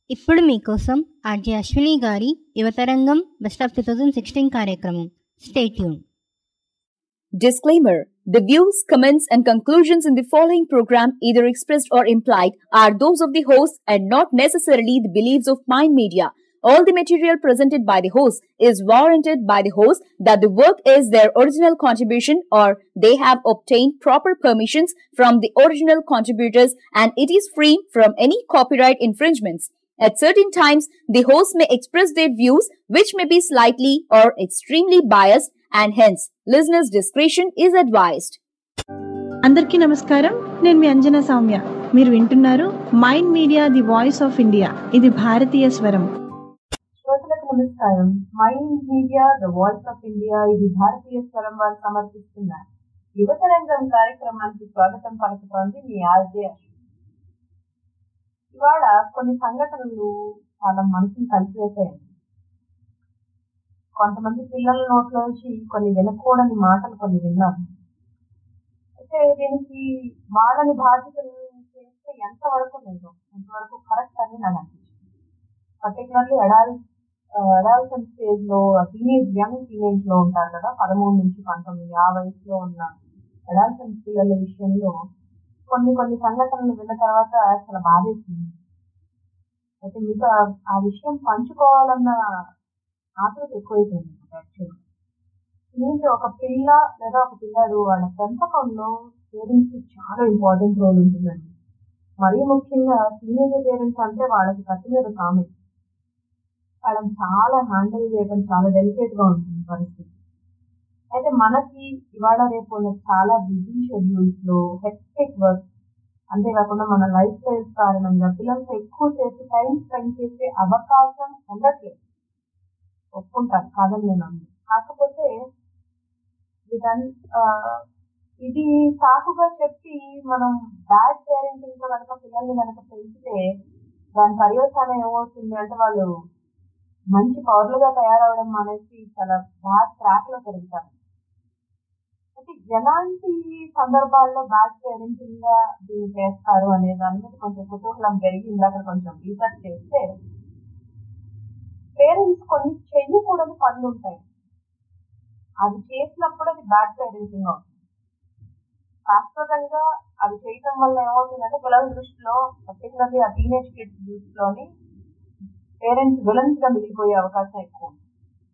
ఇప్పుడు మీకోసం ఆర్జే అశ్విని గారి Yuvatarangam best of two thousand sixteen కార్యక్రమం stay tune Disclaimer The views, comments, and conclusions in the following program, either expressed or implied, are those of the host and not necessarily the beliefs of Mind Media. All the material presented by the host is warranted by the host that the work is their original contribution or they have obtained proper permissions from the original contributors and it is free from any copyright infringements. At certain times, the host may express their views which may be slightly or extremely biased and hence listeners' discretion is advised. అందరికీ నమస్కారం నేను మీ అంజనా సౌమ్య మీరు వింటున్నారు mind media the voice of India ఇది భారతీయ స్వరం శ్రోతలకు నమస్కారం mind media the voice of India ఇది భారతీయ స్వరం వారు సమర్పిస్తున్న యువతరంగం కార్యక్రమానికి స్వాగతం పలుకుతోంది మీ ఆర్జే ఇవాళ కొన్ని సంఘటనలు చాలా మనసుని కలిసివేసాయండి కొంతమంది పిల్లల నోట్లోంచి కొన్ని వినకూడని మాటలు కొన్ని విన్నాను అయితే దీనికి వాళ్ళని బాధ్యతలు చేస్తే ఎంతవరకు లేదు ఎంతవరకు కరెక్ట్ అని నాకు అనిపించింది పర్టికులర్లీ అడాల్ట్ అడాల్సన్ స్టేజ్ లో టీనేజ్ యంగ్ టీనేజ్ లో ఉంటారు కదా పదమూడు నుంచి పంతొమ్మిది ఆ వయసులో ఉన్న అడాల్సన్ పిల్లల విషయంలో కొన్ని కొన్ని సంఘటనలు విన్న తర్వాత చాలా బాధేసింది అయితే మీకు ఆ- ఆ విషయం పంచుకోవాలన్న ఆతృత ఎక్కువైపోయింది యాక్చువల్గా ఎందుకంటే ఒక పిల్ల లేదా ఒక పిల్లాడు వాళ్ళ పెంపకంలో పేరెంట్స్ చాలా ఇంపార్టెంట్ రోల్ ఉంటుందండి మరీ ముఖ్యంగా టీనేజర్ పేరెంట్స్ అంటే వాళ్ళకి కత్తి మీద కామే వాళ్ళని చాలా హ్యాండిల్ చేయడం చాలా డెలికేట్ గా ఉంటుంది పరిస్థితి అయితే మనకి ఇవాళ రేపు ఉన్న చాలా బిజీ షెడ్యూల్స్ లో హెక్టిక్ వర్క్ అంతేకాకుండా మన లైఫ్ స్టైల్స్ కారణంగా పిల్లలతో ఎక్కువ సేపు టైం స్పెండ్ చేసే అవకాశం ఉండట్లేదు ఒప్పుకుంటాను కాదని నేను అన్నాను కాకపోతే వీటన్ ఆ, ఇది సాకుగా చెప్పి మనం బ్యాడ్ పేరెంటింగ్ తో కనుక పిల్లల్ని కనుక పెంచితే దాని పర్యవసానం ఏమవుతుంది అంటే వాళ్ళు మంచి పౌరులుగా తయారవడం అనేసి చాలా బ్యాడ్ ట్రాక్ లో పెరుగుతారు అయితే ఎలాంటి సందర్భాల్లో బ్యాడ్ పేరెంటింగ్ గా దీన్ని చేస్తారు అనే దాని మీద కొంచెం కుతూహలం పెరిగి ఇందాక కొంచెం రీసెర్చ్ చేస్తే పేరెంట్స్ కొన్ని చెయ్యకూడని పనులు ఉంటాయి అది చేసినప్పుడు అది బ్యాడ్ పేరెంటింగ్ అవుతుంది శాశ్వతంగా అవి చేయటం వల్ల ఏమవుతుందంటే పిల్లల దృష్టిలో పర్టికులర్లీ ఆ టీనేజ్ కిడ్స్ దృష్టిలోని పేరెంట్స్ విలన్స్ గా మిగిలిపోయే అవకాశం ఎక్కువ ఉంది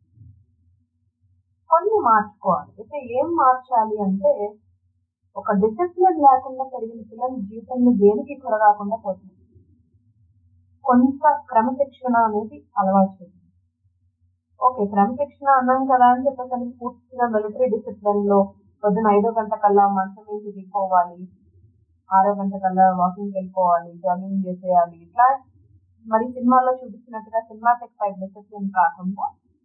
కొన్ని మార్చుకోవాలి అయితే ఏం మార్చాలి అంటే ఒక డిసిప్లిన్ లేకుండా పెరిగిన పిల్లల జీవితంలో దేనికి కొరగాకుండా పోతుంది కొంత క్రమశిక్షణ అనేది అలవాటు చేయాలి ఓకే క్రమశిక్షణ అన్నాం కదా అని చెప్పేసి పూర్తిగా మిలిటరీ డిసిప్లిన్ లో పొద్దున ఐదో గంట కల్లా మంచం నుంచి దిగిపోవాలి ఆరో గంట కల్లా వాకింగ్ వెళ్ళిపోవాలి జాగింగ్ చేసేయాలి ఇట్లా మరి సినిమాల్లో చూపించినట్టుగా సినిమాటిక్ టైప్ డిసిప్లిన్ కాకుండా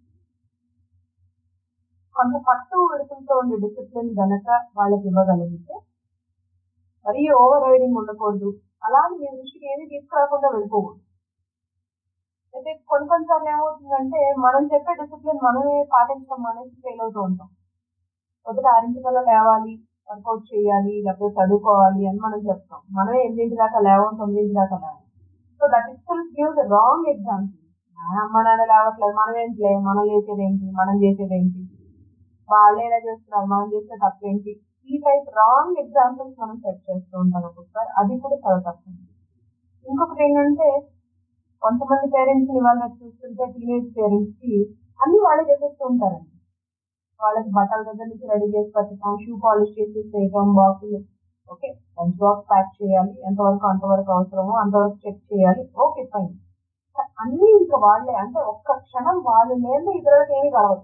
కొంత పట్టు విడుపులతో ఉండే డిసిప్లిన్ గనక వాళ్ళకి ఇవ్వగలిగితే మరీ ఓవర్ రైడింగ్ ఉండకూడదు అలాగే మీ దృష్టికి ఏమీ తీసుకురాకుండా వెళ్ళిపోకూడదు అయితే కొన్ని కొన్నిసార్లు ఏమవుతుందంటే మనం చెప్పే డిసిప్లిన్ మనమే పాటించడం అనేసి ఫెయిల్ అవుతూ ఉంటాం మొదట ఆరింటి కల్లా లేవాలి వర్కౌట్ చేయాలి లేకపోతే చదువుకోవాలి అని మనం చెప్తాం మనమే ఎనిమిది దాకా లేవం తొమ్మిది దాకా లేవం so that is still gives wrong example అమ్మ నాన్న లేవట్లేదు మనం ఏంటి లే మనం చేసేది ఏంటి మనం చేసేది ఏంటి వాళ్ళు ఎలా చేస్తున్నారు మనం చేసే తప్పేంటి ఈ టైప్ రాంగ్ ఎగ్జాంపుల్స్ మనం సెట్ చేస్తూ ఉంటాం ఒక్కొక్కసారి అది కూడా చాలా తప్పు ఇంకొకటి ఏంటంటే కొంతమంది పేరెంట్స్ ని వాళ్ళని చూస్తుంటే టీనేజ్ పేరెంట్స్ కి అన్ని వాళ్ళే చేసేస్తూ ఉంటారండి వాళ్ళకి బట్టల దగ్గర నుంచి రెడీ చేసి పెట్టడం షూ పాలిష్ చేసి చేయటం బాక్సులు ఓకే లంచ్ బాక్స్ ప్యాక్ చేయాలి ఎంతవరకు అంతవరకు అవసరమో అంతవరకు చెక్ చేయాలి ఓకే ఫైన్ అన్ని ఇంకా వాళ్ళే అంటే ఒక్క క్షణం వాళ్ళు లేని ఇతరులకు ఏమీ కలవదు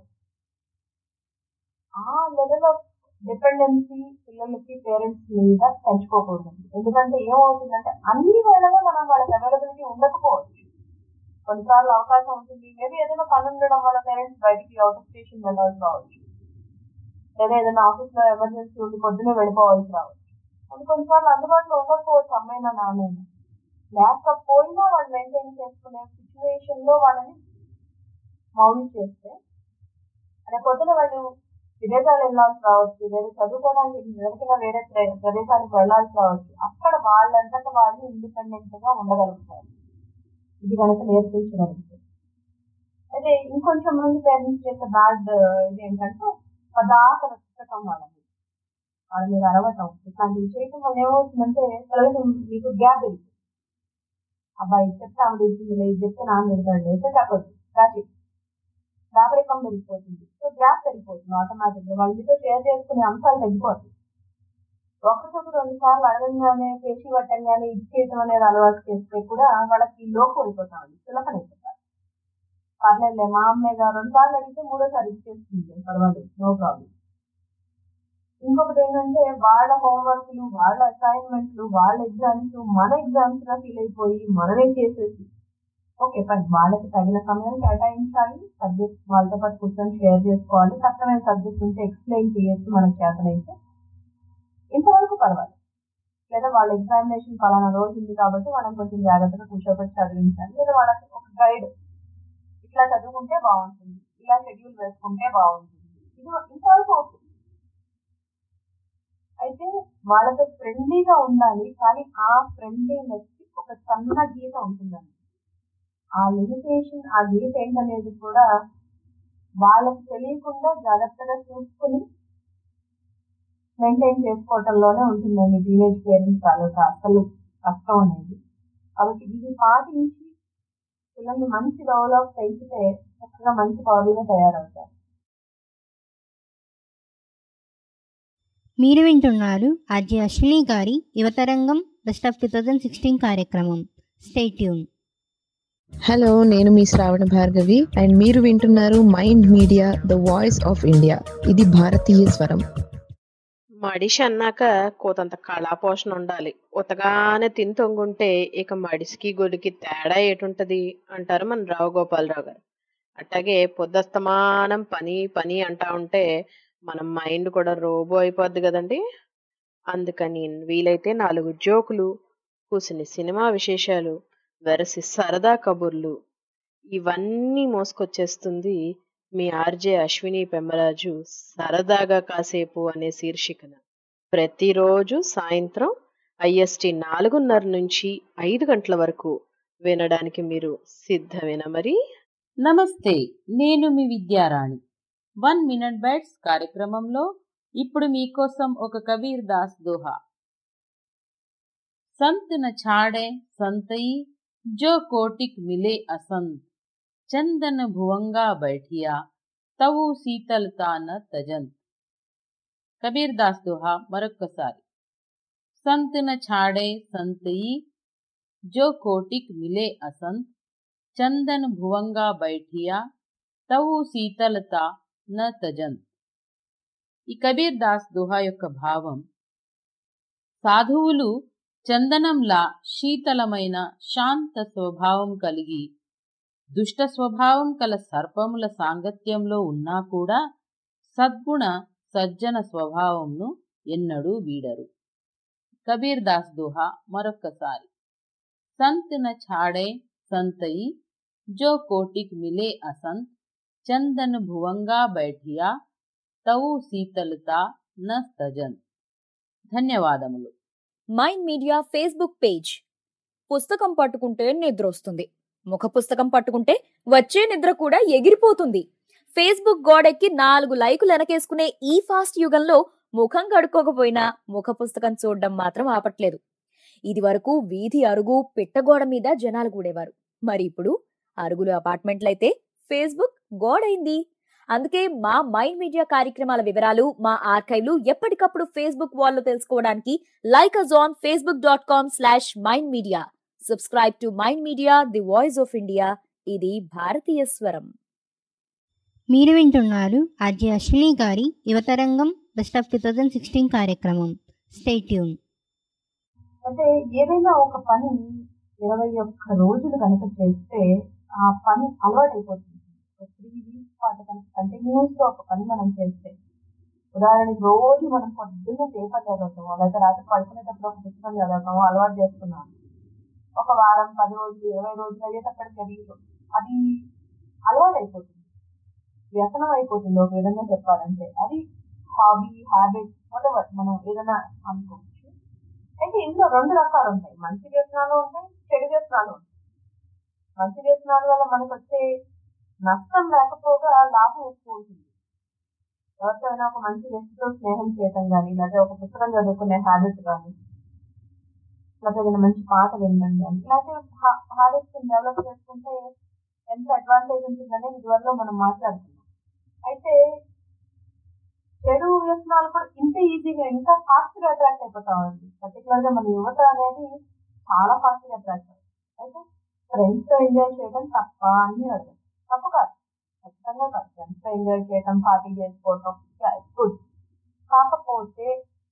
ఆ లెవెల్ ఆఫ్ డిపెండెన్సీ పిల్లలకి పేరెంట్స్ మీద పెంచుకోకూడదు ఎందుకంటే ఏమవుతుందంటే అన్ని వేళలో మనం వాళ్ళకి అవైలబిలిటీ ఉండకపోవచ్చు కొన్నిసార్లు అవకాశం ఉంటుంది మేబీ ఏదైనా పని ఉండడం వల్ల పేరెంట్స్ బయటికి అవుట్ ఆఫ్ స్టేషన్ వెళ్ళాల్సి రావచ్చు లేదా ఏదైనా ఆఫీస్ లో ఎమర్జెన్సీ ఉండి పొద్దునే వెళ్ళిపోవాల్సి రావచ్చు కొన్ని కొన్నిసార్లు అందుబాటులో ఉండకపోవచ్చు అమ్మైనా నాన్నైనా లేకపోయినా వాళ్ళు మెయింటైన్ చేసుకునే సిచ్యువేషన్ లో వాళ్ళని మౌల్డ్ చేస్తే రేపు పొద్దున వాళ్ళు విదేశాలు వెళ్ళాల్సి రావచ్చు లేదా చదువుకోవడానికి ఎవరికైనా వేరే ప్ర- ప్రదేశానికి వెళ్ళాల్సి రావచ్చు అక్కడ వాళ్ళంతటా వాళ్ళు ఇండిపెండెంట్ గా ఉండగలుగుతారు ఇది కనుక నేర్పించగలిగితే అయితే ఇంకొంచెం మంది పేరెంట్స్ చేసే బ్యాడ్ ఇది ఏంటంటే పదాక రక్షకం వాళ్ళని వాళ్ళ మీద అరవటం ఇట్లాంటివి చేయటం వల్ల ఏమవుతుందంటే పిల్లలకి మీకు గ్యాప్ పెరుగుతుంది అబ్బాయి చెప్తే ఆమె తిడుతుంది ఇది చెప్తే నాన్న తిడతాడు సో చెప్పదు దాచి దాపరికం పెరిగిపోతుంది సో గ్యాప్ పెరిగిపోతుంది ఆటోమేటిక్ గా వాళ్ళతో షేర్ చేసుకునే అంశాలు తగ్గిపోతాయి ఒకరికొకరు రెండు సార్లు అడగంగానే పేషి పట్టంగానే ఇచ్చేయటం అనేది అలవాటు చేస్తే కూడా వాళ్ళకి లోపు అయిపోతామండి చులకనైపోతారు పర్లేదులే మా అమ్మాయి గారు రెండు సార్లు అడిగితే మూడోసారి ఇచ్చేస్తుంది పర్వాలేదు నో ప్రాబ్లం ఇంకొకటి ఏంటంటే వాళ్ళ హోంవర్క్లు వాళ్ళ అసైన్మెంట్లు వాళ్ళ ఎగ్జామ్స్ మన ఎగ్జామ్స్ గా ఫీల్ అయిపోయి మనమే చేసేసి ఓకే ఫైన్ వాళ్ళకి తగిన సమయం కేటాయించాలి సబ్జెక్ట్ వాళ్ళతో పాటు కూర్చొని షేర్ చేసుకోవాలి కష్టమైన సబ్జెక్ట్ ఉంటే ఎక్స్ప్లెయిన్ చేయొచ్చు మనకి చేతనైతే ఇంతవరకు పర్వాలేదు లేదా వాళ్ళ ఎగ్జామినేషన్ ఫలానా రోజు ఉంది కాబట్టి వాళ్ళని కొంచెం జాగ్రత్తగా కూర్చోబెట్టి చదివించాలి లేదా వాళ్ళకి ఒక గైడ్ ఇట్లా చదువుకుంటే బాగుంటుంది ఇలా షెడ్యూల్ వేసుకుంటే బాగుంటుంది ఇది ఇంతవరకు ఓకే అయితే వాళ్ళతో ఫ్రెండ్లీగా ఉండాలి కానీ ఆ ఫ్రెండ్లీనెస్ ఒక సన్న గీత ఉంటుందండి ఆ లిమిటేషన్ ఆ గీత ఏంటనేది కూడా వాళ్ళకి తెలియకుండా జాగ్రత్తగా చూసుకుని మెయింటైన్ చేసుకోవటంలోనే ఉంటుందండి టీనేజ్ పేరెంట్స్ తాలూకా అసలు కష్టం అనేది కాబట్టి ఇది పాటించి పిల్లల్ని మంచి డెవలప్ పెంచితే చక్కగా మంచి పౌరులుగా తయారవుతారు మీరు వింటున్నారు ఆర్జే అశ్విని గారి Yuvatarangam best of two thousand sixteen కార్యక్రమం స్టేట్యూన్ హలో నేను మీ శ్రావణ భార్గవి అండ్ మీరు వింటున్నారు mind media the voice of India ఇది భారతీయ స్వరం మడిషి అన్నాక కోతంత కళాపోషణ ఉండాలి ఉతగానే తిని తొంగుంటే ఇక మడిసికి గొడికి తేడా ఏటుంటది అంటారు మన రావు గోపాలరావు గారు అట్లాగే పొద్దస్తమానం పని పని అంటా ఉంటే మన మైండ్ కూడా రోబో అయిపోద్ది కదండి అందుకని వీలైతే నాలుగు జోకులు కూసిని సినిమా విశేషాలు వెరసి సరదా కబుర్లు ఇవన్నీ మోసుకొచ్చేస్తుంది మీ ఆర్జే అశ్విని పెమ్మరాజు సరదాగా కాసేపు అనే శీర్షికన ప్రతిరోజు సాయంత్రం ఐఎస్టి నాలుగున్నర నుంచి ఐదు గంటల వరకు వినడానికి మీరు సిద్ధమేనా మరి నమస్తే నేను మీ విద్యారాణి వన్ మినిట్ బైట్స్ కార్యక్రమంలో ఇప్పుడు మీకోసం ఒక కబీర్ దాస్ దోహా సంత్ న ఛాడే సంతయి జో కోటిక్ మిలే అసంత్ చందన భువంగా బైఠియా తవు శీతలతా న తజంత్ కబీర్ దాస్ దోహా మరొక్కసారి సంత్ న ఛాడే సంతయి జో కోటిక్ మిలే అసంత్ చందన్ భువంగా బైఠియా తవు శీతలత న తజంత్ ఈ కబీర్ దాస్ దోహా యొక్క భావం సాధువులు చందనంలా శీతలమైన శాంత స్వభావం కలిగి దుష్ట స్వభావం కల సర్పముల సాంగత్యంలో ఉన్నా కూడా సద్గుణ సజ్జన స్వభావంను ఎన్నడూ వీడరు కబీర్ దాస్ దోహా మరొక్కసారి సంత్ న ఛాడే సంతయి జో కోటిక్ మిలే అసంత్ చందన్ భువంగా బైఠియా తవు శీతలత న స్తజన్ ధన్యవాదములు మైండ్ మీడియా ఫేస్బుక్ పేజ్ పుస్తకం పట్టుకుంటే నిద్ర వస్తుంది ముఖ పుస్తకం పట్టుకుంటే వచ్చే నిద్ర కూడా ఎగిరిపోతుంది ఫేస్బుక్ గోడెక్కి నాలుగు లైకులు వెనకేసుకునే ఈ ఫాస్ట్ యుగంలో ముఖం కడుక్కోకపోయినా ముఖ పుస్తకం చూడడం మాత్రం ఆపట్లేదు ఇది వరకు వీధి అరుగు పిట్టగోడ మీద జనాలు కూడేవారు మరి ఇప్పుడు అరుగులు అపార్ట్మెంట్లయితే ఫేస్బుక్ గోడైంది అందుకే మా మైండ్ మీడియా కార్యక్రమాల వివరాలు మా ఆర్కైవ్లు ఎప్పటికప్పుడు ఫేస్బుక్ వాల్లో తెలుసుకోవడానికి like us on Facebook dot com slash mind media subscribe to mind media the voice of India ఇది భారతీయ స్వరం మీరు వింటున్నారు ఆర్జే అశ్విని గారి Yuvatarangam best of two thousand sixteen కార్యక్రమం స్టేట్యూన్ అంటే ఏదైనా ఒక పని ఇరవై ఒక్క రోజులు కనుక చేస్తే ఆ పని అలవాటు అయిపోతుంది ఒక త్రీ వీక్స్ పాటు కనుక కంటిన్యూస్ గా ఒక పని మనం చేస్తే ఉదాహరణకి రోజు మనం పొద్దున్న పేపర్ చదువుతాము లేదా రాత్రి పడుకునేటప్పుడు ఒక పుస్తకం చదువుతాము అలవాటు చేసుకున్నాం ఒక వారం పది రోజులు ఇరవై రోజులు అయ్యేటప్పటికి తెలియదు అది అలవాటు అయిపోతుంది వ్యసనం అయిపోతుంది ఒక విధంగా చెప్పాలంటే అది హాబీ హ్యాబిట్ వాటెవర్ మనం ఏదైనా అనుకోవచ్చు అయితే ఇందులో రెండు రకాలు ఉంటాయి మంచి వ్యసనాలు ఉంటాయి చెడు వ్యసనాలు ఉంటాయి మంచి వ్యసనాల వల్ల మనకు వచ్చే నష్టం లేకపోగా లాభం ఎక్కువ ఉంటుంది ఎవరితో అయినా ఒక మంచి వ్యక్తితో స్నేహం చేయటం కానీ లేదా ఒక పుస్తకం చదువుకునే హ్యాబిట్ కానీ లేకపోతే ఏదైనా మంచి పాట వినడం కానీ ఇలాంటి హ్యాబిట్స్ డెవలప్ చేసుకుంటే ఎంత అడ్వాంటేజ్ ఉంటుందని ఇదివరలో మనం మాట్లాడుతున్నాం అయితే చెడు వ్యసనాలు కూడా ఇంత ఈజీగా ఇంకా ఫాస్ట్ గా అట్రాక్ట్ అయిపోతామండి పర్టికులర్ గా మన యువత అనేది చాలా ఫాస్ట్ గా అట్రాక్ట్ అవుతుంది అయితే ఫ్రెండ్స్ తో ఎంజాయ్ చేయడం తప్ప అని అర్థం తప్పు కాదు ఖచ్చితంగా కాదు ఫ్రెండ్స్ తో ఎంజాయ్ చేయడం పార్టీ చేసుకోవటం గుడ్ కాకపోతే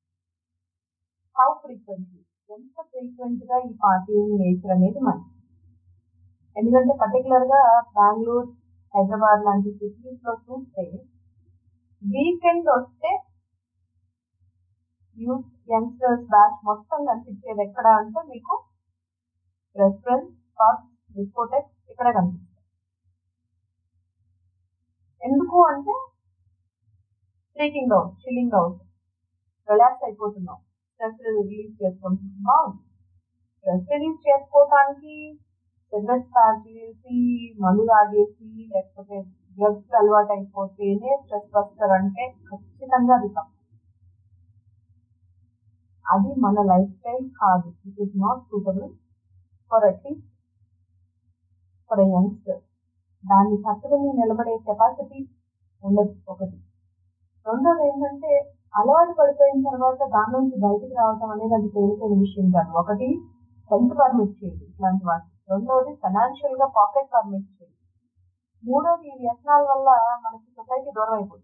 హౌ ఫ్రీక్వెంట్లీ ఎంత ఫ్రీక్వెంట్ గా ఈ పార్టీ నేచర్ అనేది మంచి ఎందుకంటే పర్టికులర్ గా బెంగళూరు హైదరాబాద్ లాంటి సిటీస్ లో చూస్తే వీకెండ్ వస్తే యూత్ యంగ్స్టర్స్ బ్యాచ్ మొత్తం కనిపించేది ఎక్కడ అంటే మీకు రెస్టారెంట్ పబ్స్ డిస్కోటెక్స్ ఇక్కడ కనిపిస్తాయి ఎందుకు అంటే speaking out chilling out relax అయిపోతున్నాం స్ట్రెస్ రిలీజ్ చేసుకుంటున్నాం బాగుంది స్ట్రెస్ రిలీజ్ చేసుకోవటానికి సిగరెట్స్ తాగేసి మందు తాగేసి లేకపోతే డ్రగ్స్ అలవాటు అయిపోతేనే స్ట్రెస్ బస్టర్ అంటే ఖచ్చితంగా అది తప్పు అది మన లైఫ్ స్టైల్ కాదు it is not suitable for at least for youngster దాన్ని తట్టుకుని నిలబడే కెపాసిటీ ఉండదు ఒకటి రెండోది ఏంటంటే అలవాటు పడిపోయిన తర్వాత దాని నుంచి బయటికి రావటం అనేది అది తేలికైన విషయం కాదు ఒకటి హెల్త్ పర్మిట్ చేయదు ఇట్లాంటి వాటి రెండోది ఫైనాన్షియల్ గా పాకెట్ పర్మిట్ చేయదు మూడోది ఈ వ్యసనాల వల్ల మనకి సొసైటీ దూరం అయిపోతుంది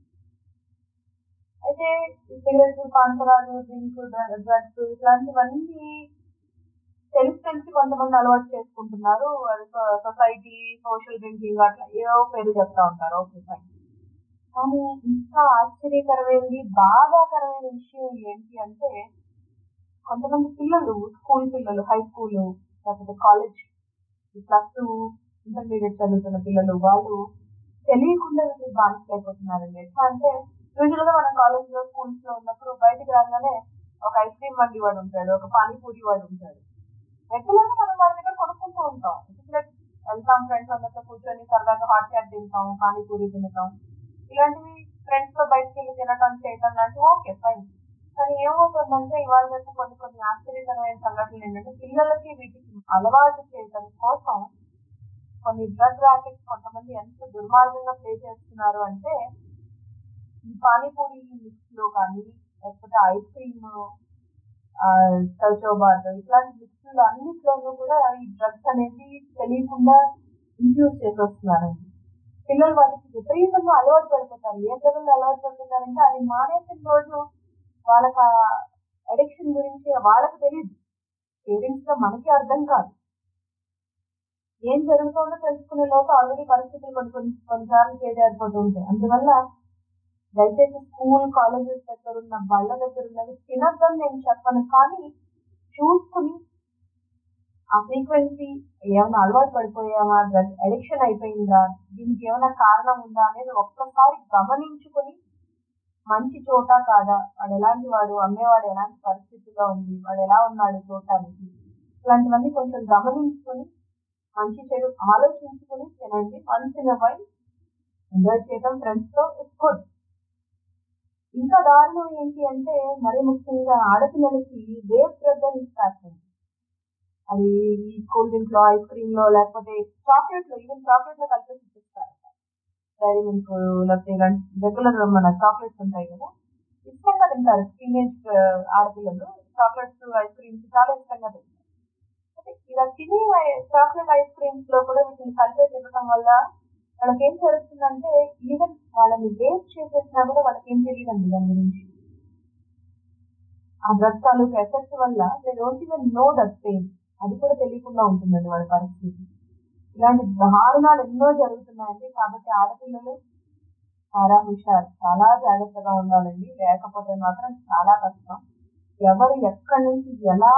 అయితే సిగరెట్స్ పాన్పరాలు డ్రింక్ డ్రగ్స్ ఇట్లాంటివన్నీ తెలిసి తెలిసి కొంతమంది అలవాటు చేసుకుంటున్నారు సొసైటీ సోషల్ డ్రింకింగ్ అట్లా ఏవో పేరు చెప్తా ఉంటారు ఓకే ఫైన్ కానీ ఇంకా ఆశ్చర్యకరమైనది బాధాకరమైన విషయం ఏంటి అంటే కొంతమంది పిల్లలు స్కూల్ పిల్లలు హై స్కూల్ లేకపోతే కాలేజ్ ప్లస్ టూ ఇంటర్మీడియట్ చదువుతున్న పిల్లలు వాళ్ళు తెలియకుండా వీళ్ళు బానిసలు అయిపోతున్నారండి ఎట్లా అంటే యూజువల్ గా మన కాలేజ్ లో స్కూల్స్ లో ఉన్నప్పుడు బయటికి రాగానే ఒక ఐస్ క్రీమ్ బండి వాడు ఉంటాడు ఒక పానీపూరి వాడు ఉంటాడు రెగ్యులర్ గా మనం వాడి దగ్గర కొనుక్కుంటూ ఉంటాం లైక్ వెళ్తాం ఫ్రెండ్స్ అందరితో కూర్చొని సరదాగా హాట్ చాట్ తింటాం పానీపూరి తింటాం ఇలాంటివి ఫ్రెండ్స్ తో బయటకు వెళ్ళి తినటం చేయటం లాంటివి ఓకే ఫైన్ కానీ ఏమవుతుందంటే ఇవాళ రేపు కొన్ని కొన్ని ఆశ్చర్యకరమైన సంఘటనలు ఏంటంటే పిల్లలకి వీటికి అలవాటు చేయటం కోసం కొన్ని డ్రగ్ ర్యాకెట్స్ కొంతమంది ఎంత దుర్మార్గంగా ప్లే చేస్తున్నారు అంటే ఈ పానీపూరి మిక్స్ లో కానీ లేకపోతే ఐస్ క్రీమ్ చౌచౌబాద్ ఇట్లాంటి మిక్స్లు అన్నిట్లోనూ కూడా ఈ డ్రగ్స్ అనేది తెలియకుండా ఇంక్యూజ్ చేసి వస్తున్నారండి పిల్లలు వాటికి విపరీతంగా అలవాటు పడిపోతారు ఏ లెవెల్లో అలవాటు పడిపోతారంటే అది మానేసిన రోజు వాళ్ళకి అడిక్షన్ గురించి వాళ్ళకి తెలియదు పేరెంట్స్ గా మనకి అర్థం కాదు ఏం జరుగుతుందో తెలుసుకునే లోపు ఆల్రెడీ పరిస్థితులు కొన్ని కొన్ని కొన్నిసార్లు చేజారిపోతూ ఉంటాయి అందువల్ల దయచేసి స్కూల్ కాలేజెస్ దగ్గర ఉన్న బళ్ళ దగ్గర ఉన్నది తినద్దని నేను చెప్పను కానీ చూసుకుని ఆ ఫ్రీక్వెన్సీ ఏమైనా అలవాటు పడిపోయామా డ్రగ్ అడిక్షన్ అయిపోయిందా దీనికి ఏమైనా కారణం ఉందా అనేది ఒక్కసారి గమనించుకుని మంచి చోట కాదా వాడు ఎలాంటి వాడు అమ్మేవాడు ఎలాంటి పరిస్థితిలో ఉంది వాడు ఎలా ఉన్నాడు చూడటానికి ఇలాంటివన్నీ కొంచెం గమనించుకుని మంచి చెడు ఆలోచించుకుని తినండి వన్స్ ఇన్ వైల్ ఎంజాయ్ చేయడం ఫ్రెండ్స్ తో ఇట్స్ గుడ్ ఇంకా దారుణం ఏంటి అంటే మరీ ముఖ్యంగా ఆడపిల్లలకి రేప్ డ్రగ్ అని ఇస్తారు అది ఈ కూల్ డ్రింక్ లో ఐస్ క్రీమ్ లో లేకపోతే చాక్లెట్ లో ఈవెన్ చాక్లెట్ లో కలిపేసి ఇస్తారు డైరీ మిల్క్ లేకపోతే ఇలాంటి రెగ్యులర్ మన చాక్లెట్స్ ఉంటాయి కదా ఇష్టంగా తింటారు టీనేజ్ ఆడపిల్లలు చాక్లెట్స్ ఐస్ క్రీమ్స్ చాలా ఇష్టంగా తింటారు ఇలా తినే చాక్లెట్ ఐస్ క్రీమ్స్ లో కూడా వీటిని కలిపేసి ఇవ్వడం వల్ల వాళ్ళకి ఏం జరుగుతుందంటే ఈవెన్ వాళ్ళని వేస్ట్ చేసేసినా కూడా వాళ్ళకి ఏం తెలియదండి దాని గురించి ఆ డ్రగ్ తాలూకు ఎఫెక్ట్ వల్ల they don't even know that pain అది కూడా తెలియకుండా ఉంటుందండి వాళ్ళ పరిస్థితి ఇలాంటి దారుణాలు ఎన్నో జరుగుతున్నాయండి కాబట్టి ఆడపిల్లలు చాలా హుషారు చాలా జాగ్రత్తగా ఉండాలండి లేకపోతే మాత్రం చాలా కష్టం ఎవరు ఎక్కడి నుంచి ఎలా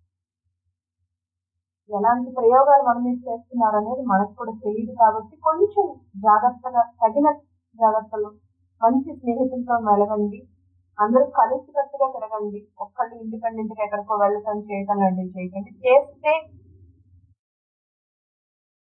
ఎలాంటి ప్రయోగాలు మన మీద చేస్తున్నారు అనేది మనకు కూడా తెలియదు కాబట్టి కొంచెం జాగ్రత్తగా తగిన జాగ్రత్తలు మంచి స్నేహితులతో మెలగండి అందరూ కలిసికట్టుగా తిరగండి ఒక్కళ్ళు ఇండిపెండెంట్ గా ఎక్కడికో వెళ్ళటం చేయటం లాంటివి చేయకండి చేస్తే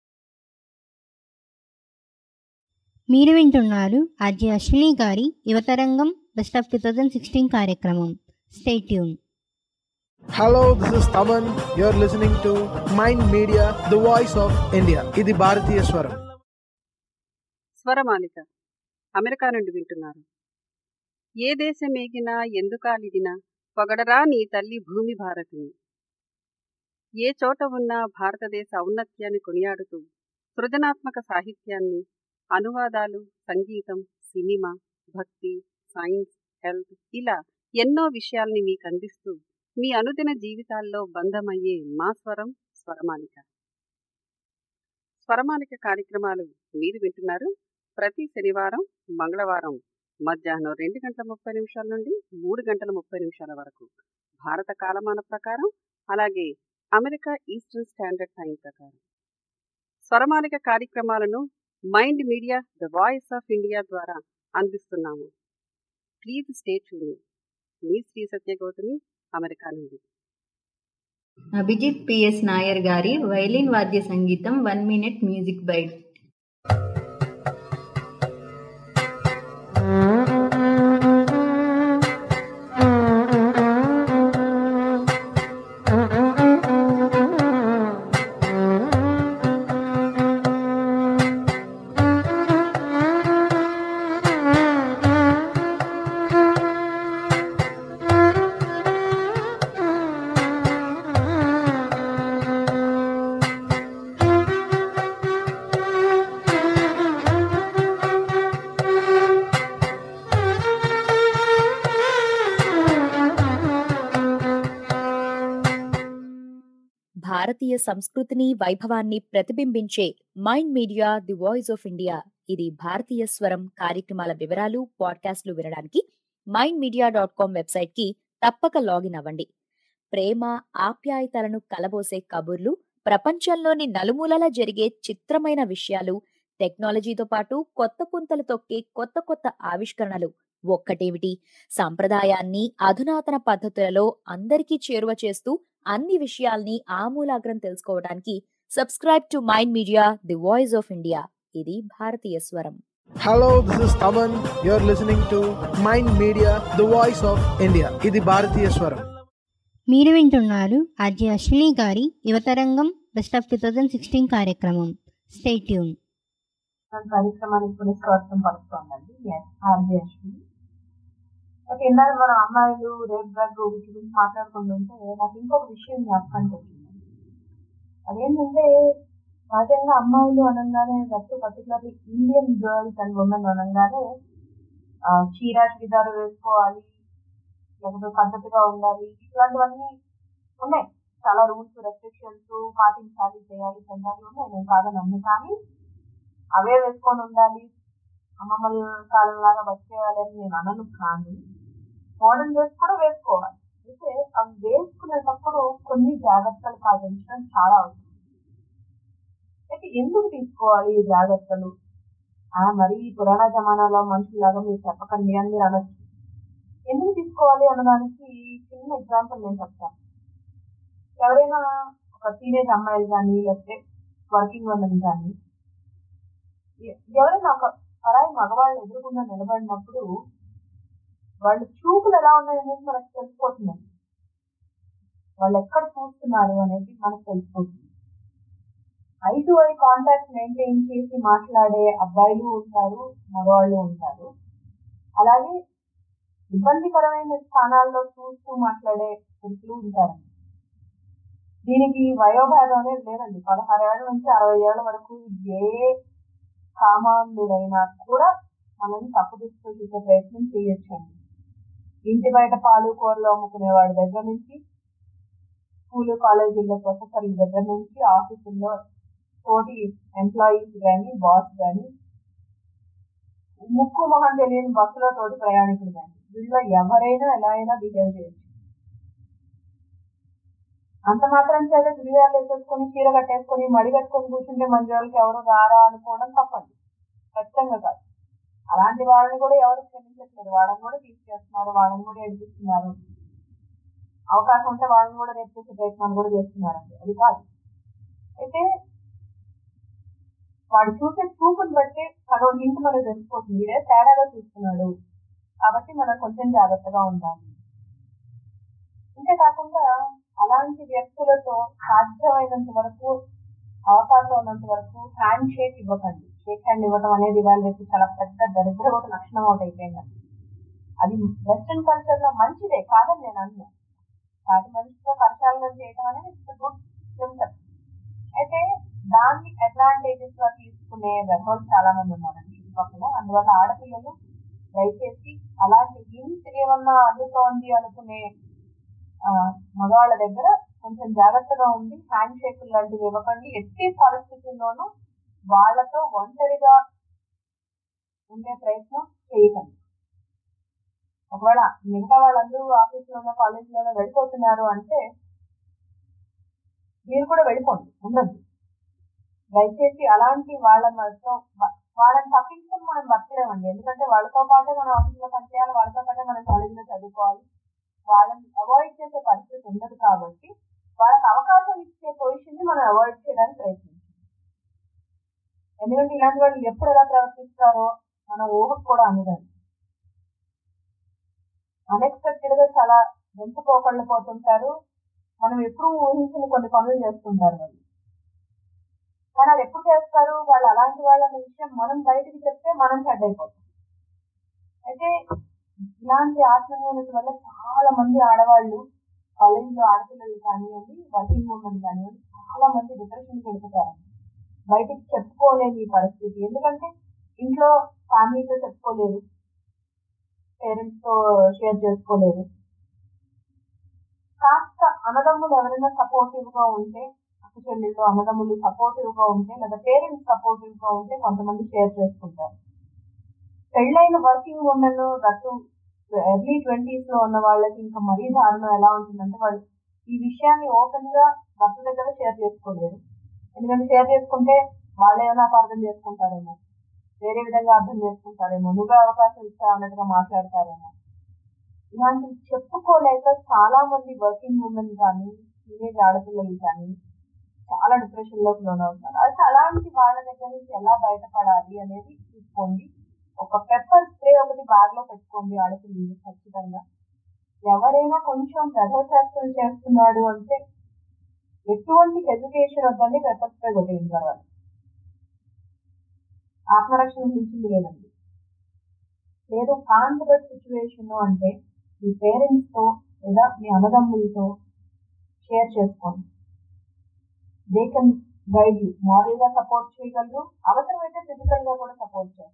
మీరు వింటున్నారు ఆర్జే అశ్విని గారి Yuvatarangam best of two thousand sixteen కార్యక్రమం stay tune Hello, this is Taman. You're listening to Mind Media, the voice of India. ఇది భారతీయ స్వరం స్వరమాలిక అమెరికా నుండి వింటున్నారు ఏ దేశమేగినా ఎందుకాలిదినా పొగడరా నీ తల్లి భూమి భారతిని ఏ చోట ఉన్నా భారతదేశ ఔన్నత్యాన్ని కొనియాడుతూ సృజనాత్మక సాహిత్యాన్ని అనువాదాలు సంగీతం సినిమా భక్తి సైన్స్ హెల్త్ ఇలా ఎన్నో విషయాల్ని మీకు అందిస్తూ మీ అనుదిన జీవితాల్లో బంధమయ్యే మా స్వరం స్వరమాలిక స్వరమాలిక కార్యక్రమాలు మీరు వింటున్నారు ప్రతి శనివారం మంగళవారం మధ్యాహ్నం రెండు గంటల ముప్పై నిమిషాల నుండి మూడు గంటల ముప్పై నిమిషాల వరకు భారత కాలమాన ప్రకారం అలాగే అమెరికా ఈస్టర్న్ స్టాండర్డ్ టైం ప్రకారం స్వరమాలిక కార్యక్రమాలను mind media the voice of India ద్వారా అందిస్తున్నాము ప్లీజ్ స్టే ట్యూన్ మీ శ్రీ సత్యగౌతమి అమెరికా నుండి అభిజిత్ పిఎస్ నాయర్ గారి వైలిన్ వాద్య సంగీతం వన్ మినిట్ మ్యూజిక్ బైట్ భారతీయ సంస్కృతిని వైభవాన్ని ప్రతిబింబించే mind media the voice of India ఇది భారతీయ స్వరం కార్యక్రమాల వివరాలు పాడ్కాస్ట్లు వినడానికి mind media dot com website కి తప్పక లాగిన్ అవ్వండి ప్రేమ ఆప్యాయతలను కలబోసే కబుర్లు ప్రపంచంలోని నలుమూలల జరిగే చిత్రమైన విషయాలు టెక్నాలజీతో పాటు కొత్త పుంతలు తొక్కే కొత్త కొత్త ఆవిష్కరణలు ఒక్కటేమిటి సంప్రదాయాన్ని అధునాతన పద్ధతులలో అందరికీ చేరువ చేస్తూ అన్ని విషయాల్ని ఆమూలాగ్రం తెలుసుకోవడానికి subscribe to mind media the voice of India ఇది భారతీయ స్వరం hello this is Thaman you are listening to mind media the voice of India ఇది భారతీయ స్వరం మీరు వింటున్నారు ఆర్జే అశ్విని గారి Yuvatarangam best of two thousand sixteen కార్యక్రమం స్టే ట్యూన్ కార్యక్రమానికి పునఃస్వాగతం పలుకుతోందండి ఆర్జే అశ్విని అయితే ఇందాక మన అమ్మాయిలు రేప్ డ్రగ్ వీటి గురించి మాట్లాడుకుంటుంటే నాకు ఇంకొక విషయం జ్ఞాపకానికి వచ్చింది అదేంటంటే సహజంగా అమ్మాయిలు అనగానే that particularly Indian girls and women అనగానే చీర చుడిదారు వేసుకోవాలి లేకపోతే పద్ధతిగా ఉండాలి ఇట్లాంటివన్నీ ఉన్నాయి చాలా రూల్స్ రెస్ట్రిక్షన్స్ పాటించాలి చేయాలి చెందాలి ఉన్నాయి నేను కాదని అన్ను కానీ అవే వేసుకొని ఉండాలి అమ్మమ్మల కాలం లాగా బతికేయాలి అని నేను అనను కానీ మోడర్న్ డ్రెస్ కూడా వేసుకోవాలి అయితే అవి వేసుకునేటప్పుడు కొన్ని జాగ్రత్తలు పాటించడం చాలా అవసరం అయితే ఎందుకు తీసుకోవాలి ఈ జాగ్రత్తలు ఆ మరి పురాణ జమానాలో మనుషులాగా మీరు చెప్పకండి అని మీరు అనొచ్చు ఎందుకు తీసుకోవాలి అన్నదానికి చిన్న ఎగ్జాంపుల్ నేను చెప్తాను ఎవరైనా ఒక టీనేజ్ అమ్మాయిలు కానీ లేకపోతే వర్కింగ్ ఉమెన్ కానీ ఎవరైనా ఒక పరాయి మగవాళ్ళు ఎదురుకుండా నిలబడినప్పుడు వాళ్ళ చూపులు ఎలా ఉన్నాయనేది మనకు తెలిసిపోతుందండి వాళ్ళు ఎక్కడ చూస్తున్నారు అనేది మనకు తెలిసిపోతుంది eye to eye contact maintain చేసి మాట్లాడే అబ్బాయిలు ఉంటారు మగవాళ్ళు ఉంటారు అలాగే ఇబ్బందికరమైన స్థానాల్లో చూస్తూ మాట్లాడే పురుషులు ఉంటారు దీనికి వయోభేదం అనేది లేదండి పదహారు ఏళ్ళ నుంచి అరవై ఏళ్ళ వరకు ఏ కామాంధుడైనా కూడా మనల్ని తప్పుదిస్తూ చూసే ప్రయత్నం చేయొచ్చండి ఇంటి బయట పాలు కూరలు అమ్ముకునే వాడి దగ్గర నుంచి స్కూల్ కాలేజీల్లో ప్రొఫెసర్ల దగ్గర నుంచి ఆఫీసుల్లో తోటి ఎంప్లాయీస్ కానీ బాస్ కానీ ముక్కు మొహం తెలియని బస్సులో తోటి ప్రయాణికులు కానీ వీళ్ళలో ఎవరైనా ఎలా అయినా బిహేవ్ చేయొచ్చు అంత మాత్రం చేత చుడిదార్లు వేసేసుకొని చీర కట్టేసుకొని మడి కట్టుకొని కూర్చుంటే మంచి వాళ్ళకి ఎవరు రారా అనుకోవడం తప్పండి ఖచ్చితంగా కాదు అలాంటి వాళ్ళని కూడా ఎవరు క్షమించట్లేదు వాళ్ళని కూడా తీసుకేస్తున్నారు వాళ్ళని కూడా ఏడిపిస్తున్నారు అవకాశం ఉంటే వాళ్ళని కూడా రేపు చేసే ప్రయత్నాలు కూడా చేస్తున్నారండి అది కాదు అయితే వాడు చూసే చూపుని బట్టి సగం హింట్ మనకు తెలిసిపోతుంది వీడే తేడాగా చూస్తున్నాడు కాబట్టి మనం కొంచెం జాగ్రత్తగా ఉండాలి అంతేకాకుండా అలాంటి వ్యక్తులతో సాధ్యమైనంత వరకు అవకాశం ఉన్నంత వరకు హ్యాండ్ షేక్ ఇవ్వకండి షేక్ హ్యాండ్ ఇవ్వడం అనేది వాళ్ళ రేపు చాలా పెద్ద దరిద్రగత లక్షణం ఒకటి అయిపోయింది అది వెస్ట్రన్ కల్చర్ లో మంచిదే కాదని నేను అన్నా సాటి మనిషితో పరిచయాలను చేయడం అనేది గుడ్ సింటమ్ అయితే దాన్ని అడ్వాంటేజెస్ గా తీసుకునే వెర్హోల్ చాలా మంది ఉన్నారండి చుట్టుపక్కల అందువల్ల ఆడపిల్లలు దయచేసి అలాంటి హింట్ ఏమన్నా అందుతోంది అనుకునే ఆ, మగవాళ్ళ దగ్గర కొంచెం జాగ్రత్తగా ఉండి హ్యాండ్ షేక్ లాంటివి ఇవ్వకండి ఎట్టి పరిస్థితుల్లోనూ వాళ్ళతో ఒంటరిగా ఉండే ప్రయత్నం చేయకండి ఒకవేళ మిగతా వాళ్ళందరూ ఆఫీస్లోనో కాలేజీలోనో వెళ్ళిపోతున్నారు అంటే మీరు కూడా వెళ్ళిపోండి ఉండద్దు దయచేసి అలాంటి వాళ్ళతో వాళ్ళని తప్పించుకొని మనం బతకలేమండి ఎందుకంటే వాళ్ళతో పాటే మనం ఆఫీస్లో పనిచేయాలి వాళ్ళతో పాటే మనం కాలేజీలో చదువుకోవాలి వాళ్ళని అవాయిడ్ చేసే పరిస్థితి ఉండదు కాబట్టి వాళ్ళకి అవకాశం ఇచ్చే పొజిషన్ ని మనం అవాయిడ్ చేయడానికి ప్రయత్నించాలి ఎందుకంటే ఇలాంటి వాళ్ళు ఎప్పుడు ఎలా ప్రవర్తిస్తారో మన ఊహకు కూడా అందదండి అన్ఎక్స్పెక్టెడ్ గా చాలా వెంపుకోకళ్ళు పోతుంటారు మనం ఎప్పుడు ఊహించిన కొన్ని పనులు చేస్తుంటారు వాళ్ళు కానీ అది ఎప్పుడు చేస్తారు వాళ్ళు అలాంటి వాళ్ళన్న విషయం మనం బయటికి చెప్తే మనం చెడ్డ అయిపోతాం అయితే ఇలాంటి ఆత్మన్యూనత వల్ల చాలా మంది ఆడవాళ్ళు కాలేజీలో ఆడపిల్లలు కానివ్వండి వర్కింగ్ ఉమెన్ కానివ్వండి చాలా మంది డిప్రెషన్కి వెళ్ళిపోతారు బయటికి చెప్పుకోలేని ఈ పరిస్థితి ఎందుకంటే ఇంట్లో ఫ్యామిలీతో చెప్పుకోలేరు పేరెంట్స్ తో షేర్ చేసుకోలేరు కాస్త అన్నదమ్ములు ఎవరైనా సపోర్టివ్ గా ఉంటే అక్క చెల్లెళ్ళు అన్నదమ్ములు సపోర్టివ్ గా ఉంటే లేదా పేరెంట్స్ సపోర్టివ్ గా ఉంటే కొంతమంది షేర్ చేసుకుంటారు పెళ్ళైన వర్కింగ్ ఉమెన్ గట్టు ఎర్లీ ట్వంటీస్ లో ఉన్న వాళ్ళకి ఇంకా మరీ దారుణం ఎలా ఉంటుందంటే వాళ్ళు ఈ విషయాన్ని ఓపెన్ గా భర్త దగ్గర షేర్ చేసుకోలేరు ఎందుకంటే షేర్ చేసుకుంటే వాళ్ళు ఏమైనా అపార్థం చేసుకుంటారేమో వేరే విధంగా అర్థం చేసుకుంటారేమో నువ్వే అవకాశం ఇచ్చా అన్నట్టుగా మాట్లాడతారేమో ఇలాంటివి చెప్పుకోలేక చాలా మంది వర్కింగ్ ఉమెన్ కానీ టీనేజ్ ఆడపిల్లలు కానీ చాలా డిప్రెషన్ లోకి లోనవుతున్నారు అయితే అలాంటి వాళ్ళ దగ్గర నుంచి ఎలా బయటపడాలి అనేది చూసుకోండి ఒక పెప్పర్ స్ప్రే ఒకటి బ్యాగ్ లో పెట్టుకోండి ఆడపిల్లలు ఖచ్చితంగా ఎవరైనా కొంచెం ప్రజాశాస్త్రం చేస్తున్నాడు అంటే ఎటువంటి హెజిటేషన్ వద్దండి పెప్పర్ స్ప్రే కొట్టేయండి తర్వాత ఆత్మరక్షణ మించింది లేదండి లేదు కాంట్రవర్ట్ సిచ్యువేషన్ అంటే మీ పేరెంట్స్ తో లేదా మీ అన్నదమ్ములతో షేర్ చేసుకోండి they can guide you moral గా సపోర్ట్ చేయగలరు అవసరమైతే ఫిజికల్ గా కూడా సపోర్ట్ చేస్తారు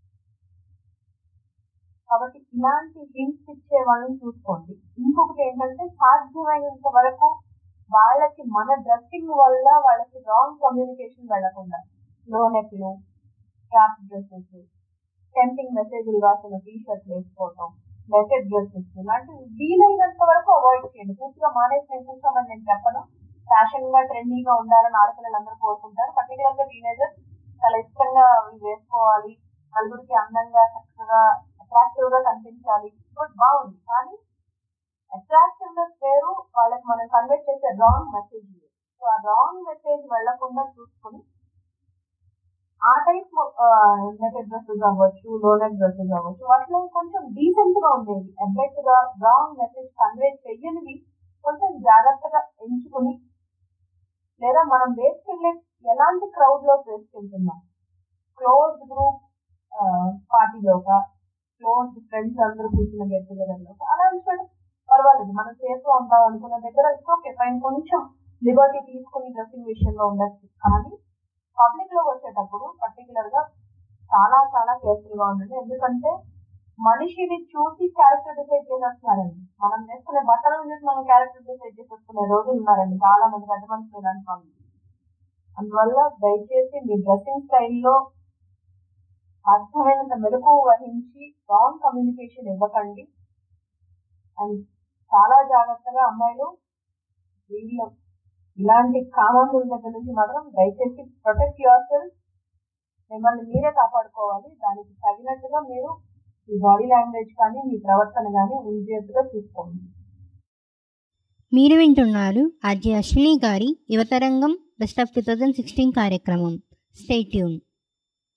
కాబట్టి ఇలాంటి హింట్స్ ఇచ్చే వాళ్ళని చూసుకోండి ఇంకొకటి ఏంటంటే సాధ్యమైనంత వరకు వాళ్ళకి మన డ్రెస్సింగ్ వల్ల వాళ్ళకి రాంగ్ కమ్యూనికేషన్ వెళ్లకుండా లో నెక్లు క్యాప్ డ్రెస్సెస్ టెంపింగ్ మెసేజ్లు రాసిన టీ షర్ట్లు వేసుకోవటం నెటెడ్ డ్రెస్సెస్ ఇలాంటివి వీలైనంత వరకు అవాయిడ్ చేయండి పూర్తిగా మానేసి నేను కూర్చోమని నేను చెప్పను ఫ్యాషన్ గా ట్రెండీగా ఉండాలని ఆడపిల్లలు అందరూ కోరుకుంటారు పర్టికులర్ గా టీనేజర్స్ చాలా ఇష్టంగా అవి వేసుకోవాలి నలుగురికి అందంగా చక్కగా అట్రాక్టివ్ గా కనిపించాలి గుడ్ బాగుంది కానీ అట్రాక్టివ్నెస్ వేరు వాళ్ళకి మనం కన్వే చేసే రాంగ్ మెసేజ్ సో ఆ రాంగ్ మెసేజ్ వెళ్లకుండా చూసుకుని ఆ టైప్ నెటెడ్ డ్రెస్సెస్ అవ్వచ్చు లో నెక్ డ్రెస్సెస్ అవ్వచ్చు వాటిలో కొంచెం డీసెంట్ గా ఉండేవి అబ్జెక్ట్ గా రాంగ్ మెసేజ్ కన్వే చెయ్యనివి కొంచెం జాగ్రత్తగా ఎంచుకుని లేదా మనం వేసుకెళ్ళే ఎలాంటి క్రౌడ్ లో వేసుకెళ్తున్నాం క్లోజ్ గ్రూప్ పార్టీలోక క్లోజ్ ఫ్రెండ్స్ అందరూ కూర్చున్న గెట్ టుగెదర్ లో అలాంటి చోట పర్వాలేదు మనం సేఫ్ గా ఉంటాం అనుకున్న దగ్గర ఓకే ఫైన్ కొంచెం లిబర్టీ తీసుకుని డ్రెస్సింగ్ విషయంలో ఉండొచ్చు కానీ పబ్లిక్ లో వచ్చేటప్పుడు పర్టికులర్ గా చాలా చాలా కేర్ఫుల్ గా ఉండండి ఎందుకంటే మనిషిని చూసి క్యారెక్టర్ డిసైడ్ చేసేస్తున్నారండి మనం వేసుకునే బట్టలను చూసి మనం క్యారెక్టర్ డిసైడ్ చేసేసుకునే రోజులు ఉన్నారండి చాలా మంది పెద్ద మనుషులు ఇలాంటి వాళ్ళు అందువల్ల దయచేసి మీ డ్రెస్సింగ్ స్టైల్లో అర్థమైనంత మెలకు వహించి రాంగ్ కమ్యూనికేషన్ ఇవ్వకండి అండ్ చాలా జాగ్రత్తగా అమ్మాయిలు వీళ్ళు ఇలాంటి కామాంగుల దగ్గర నుంచి మాత్రం దయచేసి ప్రొటెక్ట్ యువర్ సెల్ఫ్ మిమ్మల్ని మీరే కాపాడుకోవాలి దానికి తగినట్టుగా మీరు మీ బాడీ లాంగ్వేజ్ కానీ మీ ప్రవర్తన కానీ ఉండేట్టుగా చూసుకోండి మీరు వింటున్నారు ఆర్జే అశ్విని గారి Yuvatarangam best of two thousand sixteen కార్యక్రమం stay tune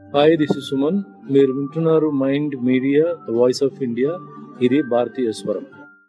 hi this is Suman మీరు వింటున్నారు mind media the voice of India ఇది భారతీయ స్వరం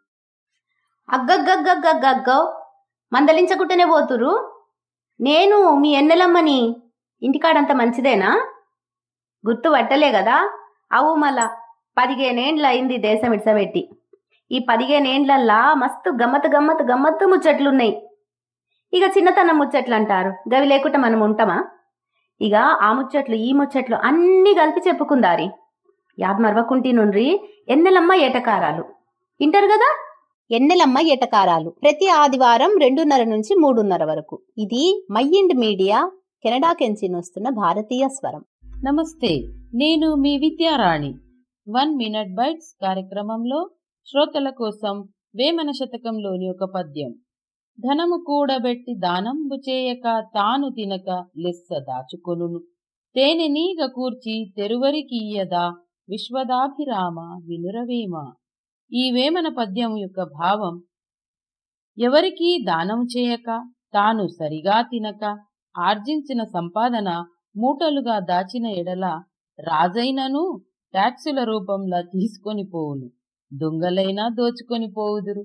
అగ్గగ్గగ్గగ్గగ్గో మందలించకుంటేనే పోతురు నేను మీ ఎన్నెలమ్మని ఇంటికాడంత మంచిదేనా గుర్తు పట్టలే కదా అవు మళ్ళా పదిహేనేండ్ల అయింది దేశం ఇడ్సబెట్టి ఈ పదిహేనేండ్లల్లా మస్తు గమ్మత్ గమ్మత్ గమ్మత్తు ముచ్చట్లున్నాయి ఇక చిన్నతనం ముచ్చట్లు అంటారు గవి లేకుండా మనం ఉంటామా ఇక ఆ ముచ్చట్లు ఈ ముచ్చట్లు అన్నీ కలిపి చెప్పుకుందారి యాద్ మరవకుంటి నుండ్రి ఎన్నెలమ్మ ఏటకారాలు వింటారు కదా ఎన్నెలమ్మ ఏటకారాలు ప్రతి ఆదివారం రెండున్నర నుంచి మూడున్నర వరకు ఇది మైండ్ మీడియా కెనడా కెంచి వస్తున్న భారతీయ స్వరం నమస్తే నేను మీ విద్యారాణి వన్ మినిట్ బైట్స్ కార్యక్రమంలో శ్రోతల కోసం వేమన శతకంలోని ఒక పద్యం ధనము కూడబెట్టి దానంబు చేయక తాను తినక లెస్స దాచుకొనును తేనె నీగ కూర్చి తెరువరికియ్యదా విశ్వదాభిరామ వినురవేమ ఈ వేమన పద్యం యొక్క భావం ఎవరికీ దానం చేయక తాను సరిగా తినక ఆర్జించిన సంపాదన మూటలుగా దాచిన ఎడల రాజైనను ట్యాక్సుల రూపంలో తీసుకొని పోవును దొంగలైనా దోచుకొని పోవుదురు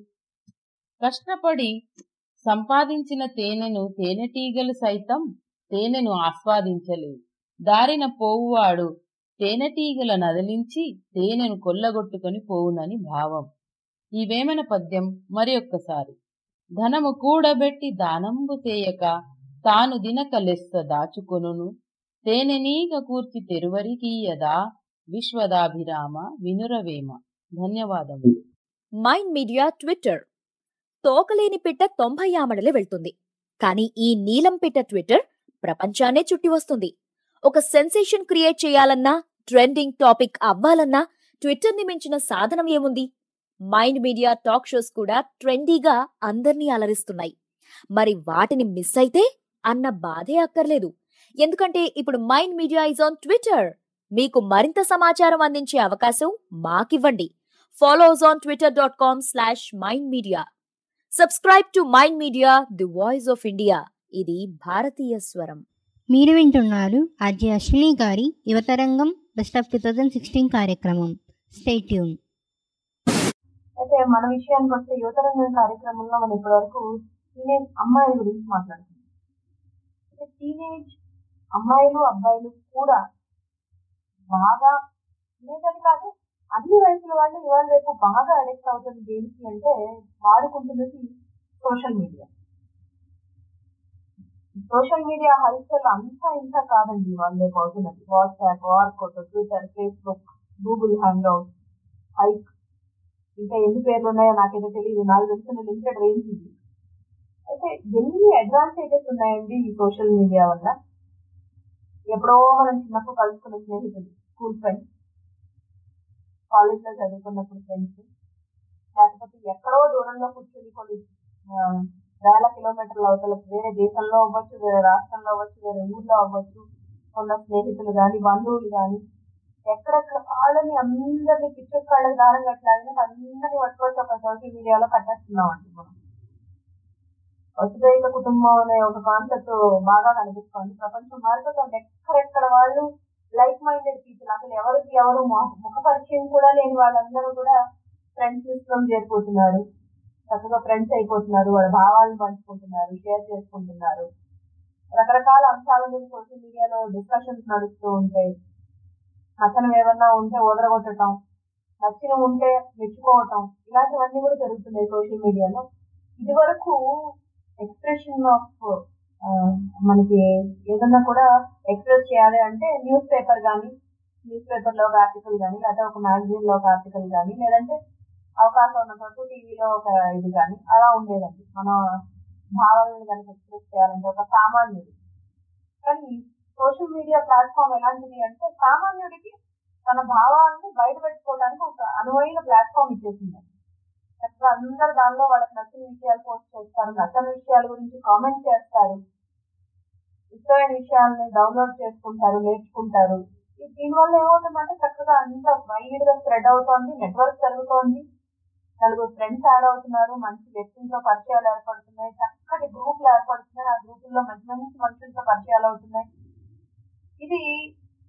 కష్టపడి సంపాదించిన తేనెను తేనెటీగలు సైతం తేనెను ఆస్వాదించలేవు దారిన పోవువాడు తేనెటీగల నదిలించి తేనెను కొల్లగొట్టుకొని పోవునని భావం ఈ వేమన పద్యం మరి ఒక్కసారి ధనము కూడబెట్టి దానంబు చేయక తాను దినక లెస్స దాచుకొనును తేనెనీగ కూర్చి తెరువరికీయదా విశ్వదాభిరామ వినురవేమ ధన్యవాదములు మైండ్ మీడియా ట్విట్టర్ తోకలేని పిట్ట తొంభై ఆమడలే వెళ్తుంది కానీ ఈ నీలం పిట్ట ట్విట్టర్ ప్రపంచాన్నే చుట్టి వస్తుంది ఒక సెన్సేషన్ క్రియేట్ చేయాలన్నా ట్రెండింగ్ టాపిక్ అవ్వాలన్నా ట్విట్టర్ ని మించిన సాధనం ఏముంది మైండ్ మీడియా టాక్ షోస్ కూడా ట్రెండీగా అందర్నీ అలరిస్తున్నాయి మరి వాటిని మిస్ అయితే అన్న బాధే అక్కర్లేదు ఎందుకంటే ఇప్పుడు mind media is on Twitter మీకు మరింత సమాచారం అందించే అవకాశం మాకివ్వండి follow us on Twitter dot com slash mind media subscribe to mind media the voice of India ఇది భారతీయ స్వరం మీరు వింటున్నారు ఆర్జే అశ్విని గారి Yuvatarangam best of two thousand sixteen కార్యక్రమం స్టేట్యూన్ అయితే మన విషయానికి వస్తే యువతరంగం కార్యక్రమంలో మనం ఇప్పటివరకు టీనేజ్ అమ్మాయిల గురించి మాట్లాడుతున్నాం అయితే టీనేజ్ అమ్మాయిలు అబ్బాయిలు కూడా బాగా టీనేజ్ అని కాదు అన్ని వయసుల వాళ్ళు ఇవాళ రేపు బాగా అడిక్ట్ అవుతుంది దేనికి అంటే వాడుకుంటున్నది సోషల్ మీడియా సోషల్ మీడియా హల్చల్ అంతా ఇంత కాదండి వాళ్ళు రేపు అవుతున్నది WhatsApp Orkut Twitter Facebook Google hang out Hike ఇంకా ఎన్ని పేర్లు ఉన్నాయో నాకైతే తెలియదు నాకు తెలిసిన లిమిటెడ్ రేంజ్ ఇది అయితే ఎన్ని అడ్వాంటేజెస్ ఉన్నాయండి ఈ సోషల్ మీడియా వల్ల ఎప్పుడో మనం చిన్నప్పుడు కలుసుకున్న స్నేహితులు స్కూల్ ఫ్రెండ్స్ కాలేజ్లో చదువుకున్నప్పుడు ఫ్రెండ్స్ లేకపోతే ఎక్కడో దూరంలో కూర్చొని కొన్ని ఆ, వేల కిలోమీటర్ల అవతల వేరే దేశంలో అవ్వచ్చు వేరే రాష్ట్రంలో అవ్వచ్చు వేరే ఊర్లో అవ్వచ్చు ఉన్న స్నేహితులు కానీ బంధువులు కానీ ఎక్కడెక్కడ వాళ్ళని అందరినీ పిచ్చెక్ కాళ్ళకి దారం కట్టలాగినా అందరినీ పట్టుకొచ్చి ఒక సోషల్ మీడియాలో కట్టేస్తున్నాం అండి మనం వసుదైక కుటుంబం అనే ఒక కాన్సెప్ట్ బాగా కనిపిస్తోంది ప్రపంచం మారిపోతుంది ఎక్కడెక్కడ వాళ్ళు లైక్ మైండెడ్ పీపుల్ అసలు ఎవరికి ఎవరు మొ- ముఖ పరిచయం కూడా లేని వాళ్ళందరూ కూడా ఫ్రెండ్స్ లిస్ట్ లో చేరిపోతున్నారు చక్కగా ఫ్రెండ్స్ అయిపోతున్నారు వాళ్ళ భావాలను పంచుకుంటున్నారు షేర్ చేసుకుంటున్నారు రకరకాల అంశాల మీద సోషల్ మీడియాలో డిస్కషన్స్ నడుస్తూ ఉంటాయి నచ్చనివి ఏమన్నా ఉంటే వదలగొట్టడం నచ్చినవి ఉంటే మెచ్చుకోవటం ఇలాంటివన్నీ కూడా జరుగుతున్నాయి సోషల్ మీడియాలో ఇది వరకు ఎక్స్ప్రెషన్ ఆఫ్ మనకి ఏదన్నా కూడా ఎక్స్ప్రెస్ చేయాలి అంటే న్యూస్ పేపర్ కానీ న్యూస్ పేపర్ లో ఒక ఆర్టికల్ కానీ లేకపోతే ఒక మ్యాగజైన్ లో ఒక ఆర్టికల్ కానీ లేదంటే అవకాశం ఉన్న చోటు టీవీలో ఒక ఇది కానీ అలా ఉండేదండి మన భావాలను కనుక ఎక్స్ప్రెస్ చేయాలంటే ఒక సామాన్యుడు కానీ సోషల్ మీడియా ప్లాట్ఫామ్ ఎలాంటిది అంటే సామాన్యుడికి తన భావాలను బయట పెట్టుకోవడానికి ఒక అనువైన ప్లాట్ఫామ్ ఇచ్చేసింది చక్కగా అందరు దానిలో వాళ్ళకి నచ్చిన విషయాలు పోస్ట్ చేస్తారు నచ్చని విషయాల గురించి కామెంట్ చేస్తారు ఇష్టమైన విషయాలని డౌన్లోడ్ చేసుకుంటారు నేర్చుకుంటారు ఈ దీనివల్ల ఏమవుతుందంటే చక్కగా అంత వైడ్ గా స్ప్రెడ్ అవుతోంది నెట్వర్క్ పెరుగుతోంది నలుగురు ఫ్రెండ్స్ యాడ్ అవుతున్నారు మంచి వ్యక్తులతో పరిచయాలు ఏర్పడుతున్నాయి చక్కటి గ్రూపులు ఏర్పడుతున్నాయి ఆ గ్రూపుల్లో మంచి మంచి మనుషులతో పరిచయాలు అవుతున్నాయి ఇది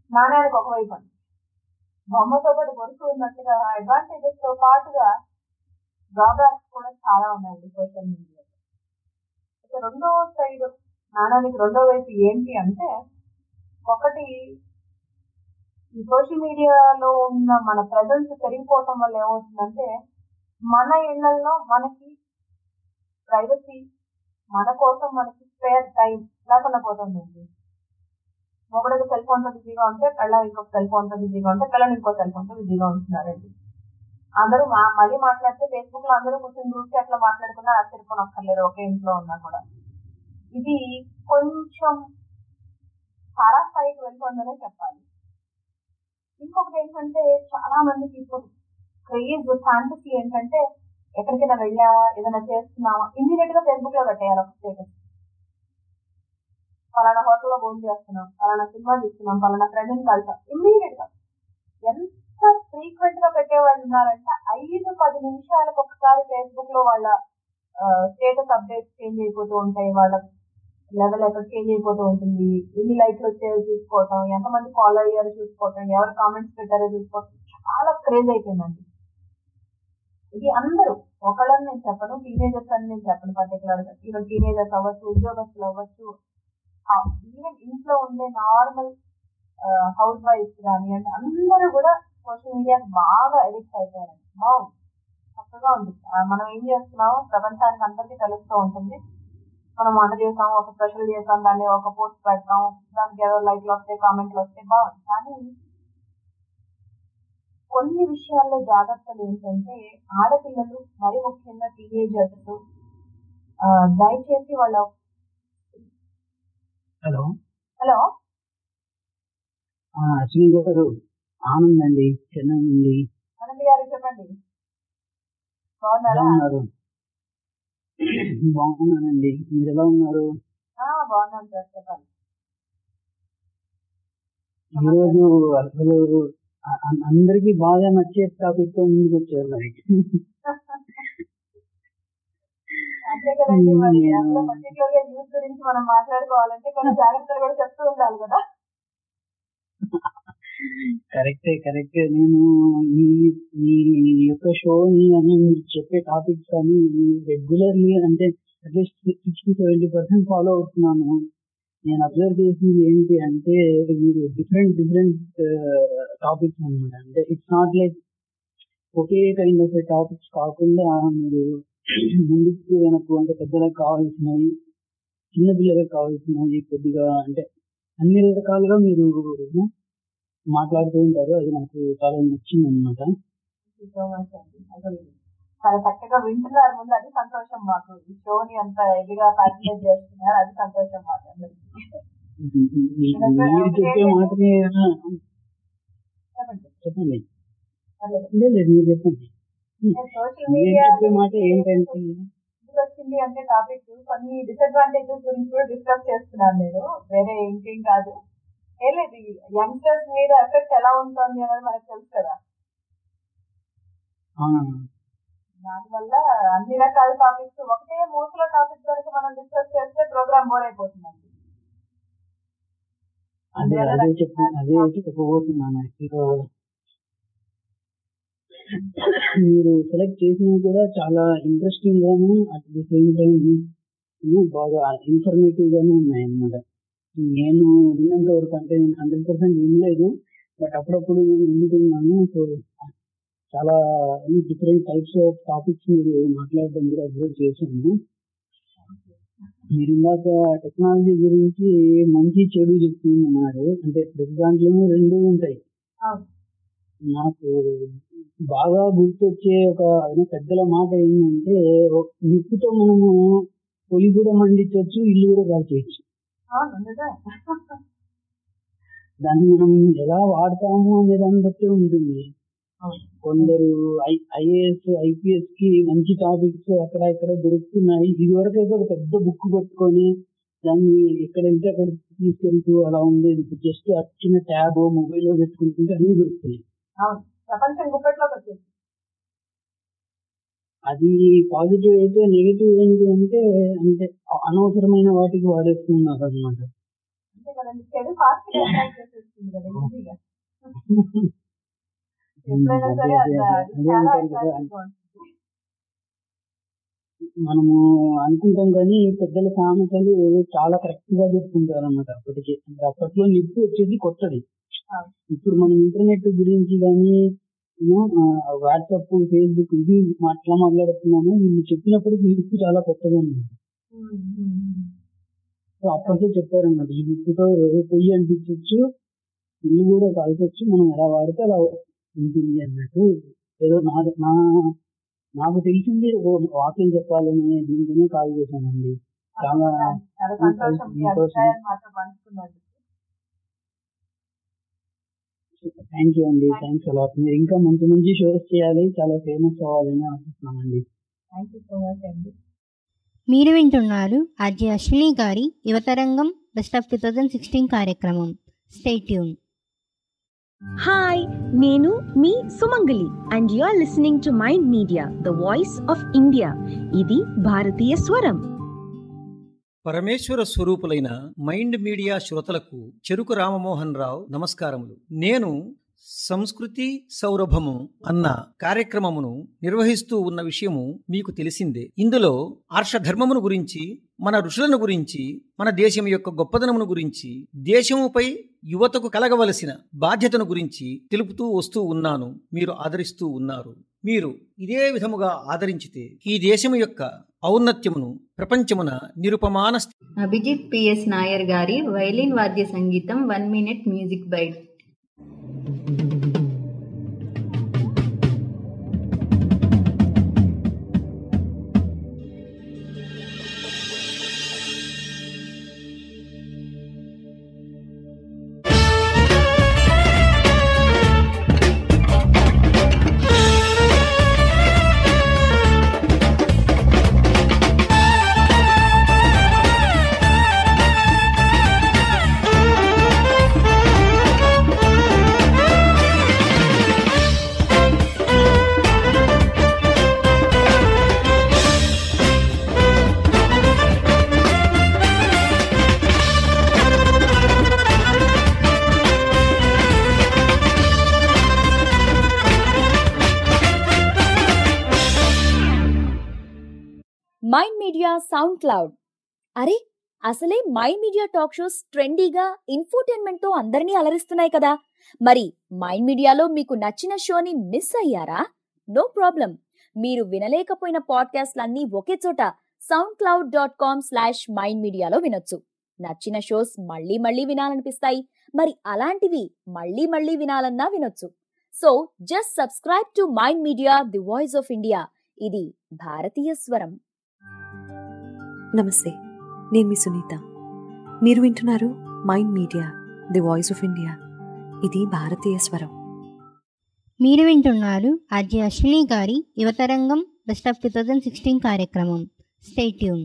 నాణ్యానికి ఒకవైపు అని బొమ్మతో పాటు గొలుసు ఉన్నట్లుగా అడ్వాంటేజెస్ తో పాటుగా డ్రాబ్యాక్స్ కూడా చాలా ఉన్నాయండి సోషల్ మీడియా ఇక రెండో సైడ్ నాణ్యానికి రెండో వైపు ఏంటి అంటే ఒకటి ఈ సోషల్ మీడియాలో ఉన్న మన ప్రజెన్స్ పెరిగిపోవటం వల్ల ఏమవుతుందంటే మన ఇళ్లలో మనకి ప్రైవసీ మన కోసం మనకి స్పేర్ టైం లేకుండా పోతుందండి మొగడకు సెల్ ఫోన్ తో బిజీగా ఉంటే కళ్ళ ఇంకొక సెల్ ఫోన్ తో బిజీగా ఉంటే పిల్లలు ఇంకో సెల్ ఫోన్ తో బిజీగా ఉంటున్నారండి అందరూ మా మళ్ళీ మాట్లాడితే ఫేస్బుక్ లో అందరూ కూర్చొని గ్రూప్ చాట్ లో మాట్లాడుకున్నా ఆశ్చర్యపోనక్కర్లేదు ఒకే ఇంట్లో ఉన్నా కూడా ఇది కొంచెం చాలా స్థాయికి వెళ్తుందనే చెప్పాలి ఇంకొకటి ఏంటంటే చాలా మందికి ఇప్పుడు క్రేజ్ ఫ్యాంటసీ ఏంటంటే ఎక్కడికైనా వెళ్ళావా ఏదైనా చేస్తున్నావా ఇమీడియట్ గా ఫేస్బుక్ లో పెట్టేయాలి ఒక స్టేటస్ పలానా హోటల్లో భోజనం చేస్తున్నాం పలానా సినిమా చూస్తున్నాం పలానా ఫ్రెండ్ని కలిసాం ఇమ్మీడియట్ గా ఎంత ఫ్రీక్వెంట్ గా పెట్టేవాళ్ళు ఉన్నారంటే ఐదు పది నిమిషాలకు ఒకసారి ఫేస్బుక్ లో వాళ్ళ స్టేటస్ అప్డేట్స్ చేంజ్ అయిపోతూ ఉంటాయి వాళ్ళ లెవెల్ ఎక్కడ చేంజ్ అయిపోతూ ఉంటుంది ఎన్ని లైక్లు వచ్చాయో చూసుకోవటం ఎంతమంది ఫాలో అయ్యారో చూసుకోవటం ఎవరు కామెంట్స్ పెట్టారో చూసుకోవటం చాలా క్రేజ్ అయిపోయిందండి ఇది అందరూ ఒకళ్ళని నేను చెప్పను టీనేజర్స్ అని నేను చెప్పను పర్టికులర్ గా ఈవెన్ టీనేజర్స్ అవ్వచ్చు ఉద్యోగస్తులు అవ్వచ్చు ఈవెన్ ఇంట్లో ఉండే నార్మల్ హౌస్ వైఫ్స్ కానివ్వండి అందరూ కూడా సోషల్ మీడియాకి బాగా అడిక్ట్ అయిపోయారండి బాగుంది చక్కగా ఉంది ఆ, మనం ఏం చేస్తున్నామో ప్రపంచానికి అందరికీ తెలుస్తూ ఉంటుంది మనం వంట చేసాం ఒక స్పెషల్ చేసాం దాన్ని ఒక పోస్ట్ పెడతాం దానికి ఏదో లైక్లు వస్తాయి కామెంట్లు వస్తాయి బాగుంది కానీ కొన్ని విషయాల్లో జాగ్రత్తలు ఏంటంటే ఆడపిల్లలు మరి ముఖ్యంగా టీనేజర్స్ దయచేసి వాళ్ళ హలో హలో ఆ, అశ్విని గారు ఆనంద్ అండి చెన్నై నుండి అనంత్ గారు చెప్పండి ఎలా బాగున్నారా ఉన్నారు బాగున్నానండి మీరు ఎలా ఉన్నారు ఆ, బాగున్నాను సార్ చెప్పండి ఈరోజు అసలు అ- అ- అందరికీ బాగా నచ్చే టాపిక్ తో ముందుకు వచ్చారు మరి అంతే కదండి మరి నేను- అందులో పర్టికులర్ గా యూత్ గురించి మనం మాట్లాడుకోవాలంటే కొన్ని జాగ్రత్తలు కూడా చెప్తూ ఉండాలి కదా కరెక్టే కరెక్టే నేను మీ మీ యొక్క షోని అని మీరు చెప్పే టాపిక్స్ కానీ రెగ్యులర్లీ అంటే at least sixty seventy percent follow అవుతున్నాను నేను అబ్జర్వ్ చేసింది ఏంటి అంటే మీరు డిఫరెంట్ డిఫరెంట్ టాపిక్స్ అన్నమాట అంటే ఇట్స్ నాట్ లైక్ ఒకే కైండ్ ఆఫ్ టాపిక్స్ కాకుండా మీరు ముందుకు వెనక్కు అంటే పెద్దలకు కావాల్సినవి చిన్న పిల్లలకు కావాల్సినవి కొద్దిగా అంటే అన్ని రకాలుగా మీరు మాట్లాడుతూ ఉంటారు అది నాకు చాలా నచ్చింది అనమాట సో మచ్ అండి అసలు చాలా చక్కగా వింటున్నారు ముందు అది సంతోషం మాకు ఈ షోని అంత ఇదిగా పార్టిసిపేట్ చేస్తున్నారు అది సంతోషం మాకు అందరికి మీరు చెప్పే మాటని చెప్పండి చెప్పండి పర్లేదు. లేదు లేదు మీరు చెప్పండి సోషల్ మీరు మీడియా చెప్పే మాట ఏంటంటే ఎందుకు వచ్చింది అంటే టాపిక్ కొన్ని డిసడ్వాంటేజెస్ గురించి కూడా డిస్కస్ చేస్తున్నాను నేను వేరే ఇంకేం కాదు ఏం లేదు యంగ్స్టర్స్ మీద ఎఫెక్ట్ ఎలా ఉంటుంది అనేది మనకు తెలుసు కదా ఆ, దానివల్ల అన్ని రకాల టాపిక్స్ ఒకటే మూసుల టాపిక్ కనుక మనం డిస్కస్ చేస్తే ప్రోగ్రామ్ బోర్ అయిపోతుందండి అదే అదే చెప్పి అదే చెప్పబోతున్నాను ఇప్పుడు మీరు సెలెక్ట్ చేసినవి కూడా చాలా ఇంట్రెస్టింగ్ గాను అట్ ది సేమ్ టైం బాగా ఇన్ఫర్మేటివ్ గాను ఉన్నాయి అన్నమాట నేను విన్నంత వరకు అంటే నేను హండ్రెడ్ పర్సెంట్ వినలేదు బట్ అప్పుడప్పుడు నేను వింటున్నాను సో చాలా డిఫరెంట్ టైప్స్ ఆఫ్ టాపిక్స్ మీరు మాట్లాడడం కూడా అబ్జర్వ్ చేశాను మీరు ఇందాక టెక్నాలజీ గురించి మంచి చెడు చెప్తున్నారు అంటే ప్రతి దాంట్లోనూ రెండు ఉంటాయి అవును నాకు బాగా గుర్తొచ్చే ఒక ఏదో పెద్దల మాట ఏంటంటే ఒక నిప్పుతో మనము పొయ్యి కూడా మండించవచ్చు ఇల్లు కూడా కాల్చేయచ్చు అవును నిజమే దాన్ని మనం ఎలా వాడతాము అనే దాన్ని బట్టి ఉంటుంది కొందరు ఐఏఎస్ ఐపీఎస్ కి మంచి టాపిక్స్ అక్కడ ఇక్కడ దొరుకుతున్నాయి ఇది వరకు అయితే ఒక పెద్ద బుక్ పట్టుకొని దాన్ని ఎక్కడ వెళ్తే అక్కడ తీసుకెళ్తూ అలా ఉండేది ఇప్పుడు జస్ట్ చిన్న ట్యాబ్ మొబైల్ లో పెట్టుకుంటుంటే అన్ని దొరుకుతున్నాయి అవును ప్రపంచం గుప్పట్లోకి వచ్చేసి అది పాజిటివ్ అయితే నెగిటివ్ ఏంటి అంటే అంటే అనవసరమైన వాటికి వాడేస్తున్నారు అనమాట అంతే కదండి చెడు ఫాస్ట్ గా అట్రాక్ట్ చేసేస్తుంది కదా ఈజీగా ఎప్పుడైనా సరే అదే, అది అదే, అది అదే చాలా అంటారు కదా, అట్రాక్టివ్ గా ఉంటుంది మనము అనుకుంటాం కానీ పెద్దల సామెతలు చాలా కరెక్ట్ గా చెప్పుకుంటారు అన్నమాట అప్పటికి అంటే అప్పట్లో నిప్పు వచ్చేది కొత్తది అవును. ఇప్పుడు మనం ఇంటర్నెట్ గురించి కానీ వాట్సాప్ ఫేస్బుక్ ఇది మాట్లా మాట్లాడుతున్నాము వీళ్ళు చెప్పినప్పటికీ నిప్పు చాలా కొత్తగా ఉంది ఉమ్, ఉమ్, ఉమ్. సో అప్పట్లో చెప్పారన్నమాట ఈ నిప్పుతో పొయ్యి అంటించవచ్చు ఇల్లు కూడా కాల్చొచ్చు మనం ఎలా వాడితే అలా ఉంటుంది అన్నట్టు ఏదో నా నా నాకు తెలిసింది ఓ వాక్యం చెప్పాలని దీంతోనే కాల్ చేశానండి చాలా చాలా సంతోషం మీ సంతోషం అభిప్రాయాలు మాతో పంచుకున్నందుకు థ్యాంక్ యూ అండి థ్యాంక్స్ అలాట్ మీరు ఇంకా మంచి మంచి షోస్ చేయాలి చాలా ఫేమస్ అవ్వాలని ఆశిస్తున్నామండి థ్యాంక్ యూ సో మచ్ అండి మీరు వింటున్నారు ఆర్జే అశ్విని గారి Yuvatarangam best of two thousand sixteen కార్యక్రమం స్టేట్యూన్ హాయ్ నేను మీ Sumangali and you are listening to mind media the voice of India ఇది భారతీయ స్వరం పరమేశ్వర స్వరూపులైన మైండ్ మీడియా శ్రోతలకు చెరుకు రామమోహన్ రావు నమస్కారములు నేను సంస్కృతి సౌరభము అన్న కార్యక్రమమును నిర్వహిస్తూ ఉన్న విషయము మీకు తెలిసిందే ఇందులో ఆర్షధర్మమును గురించి మన ఋషులను గురించి మన దేశం యొక్క గొప్పదనమును గురించి దేశముపై యువతకు కలగవలసిన బాధ్యతను గురించి తెలుపుతూ వస్తూ ఉన్నాను మీరు ఆదరిస్తూ ఉన్నారు మీరు ఇదే విధముగా ఆదరించితే ఈ దేశము యొక్క ఔన్నత్యమును ప్రపంచమున నిరుపమాన అభిజిత్ పిఎస్ నాయర్ గారి వైలిన్ వాద్య సంగీతం one minute music bite Mind Media SoundCloud అరే అసలే మైండ్ మీడియా టాక్ షోస్ ట్రెండీగా ఇన్ఫోటైన్మెంట్ తో అందరినీ అలరిస్తున్నాయి కదా మరి మైండ్ మీడియాలో మీకు నచ్చిన షోని మిస్ అయ్యారా నో ప్రాబ్లం మీరు వినలేకపోయిన పాడ్కాస్ట్లన్నీ ఒకే చోట SoundCloud dot com slash Mind మీడియాలో వినొచ్చు నచ్చిన షోస్ మళ్ళీ మళ్ళీ వినాలనిపిస్తాయి మరి అలాంటివి మళ్ళీ మళ్ళీ వినాలన్నా వినొచ్చు so just subscribe to mind media the voice of India ఇది భారతీయ స్వరం నమస్తే నేను మీ సునీత మీరు వింటున్నారు mind media the voice of India ఇది భారతీయ స్వరం మీరు వింటున్నారు ఆర్జే అశ్విని గారి Yuvatarangam best of two thousand sixteen కార్యక్రమం స్టేట్యూన్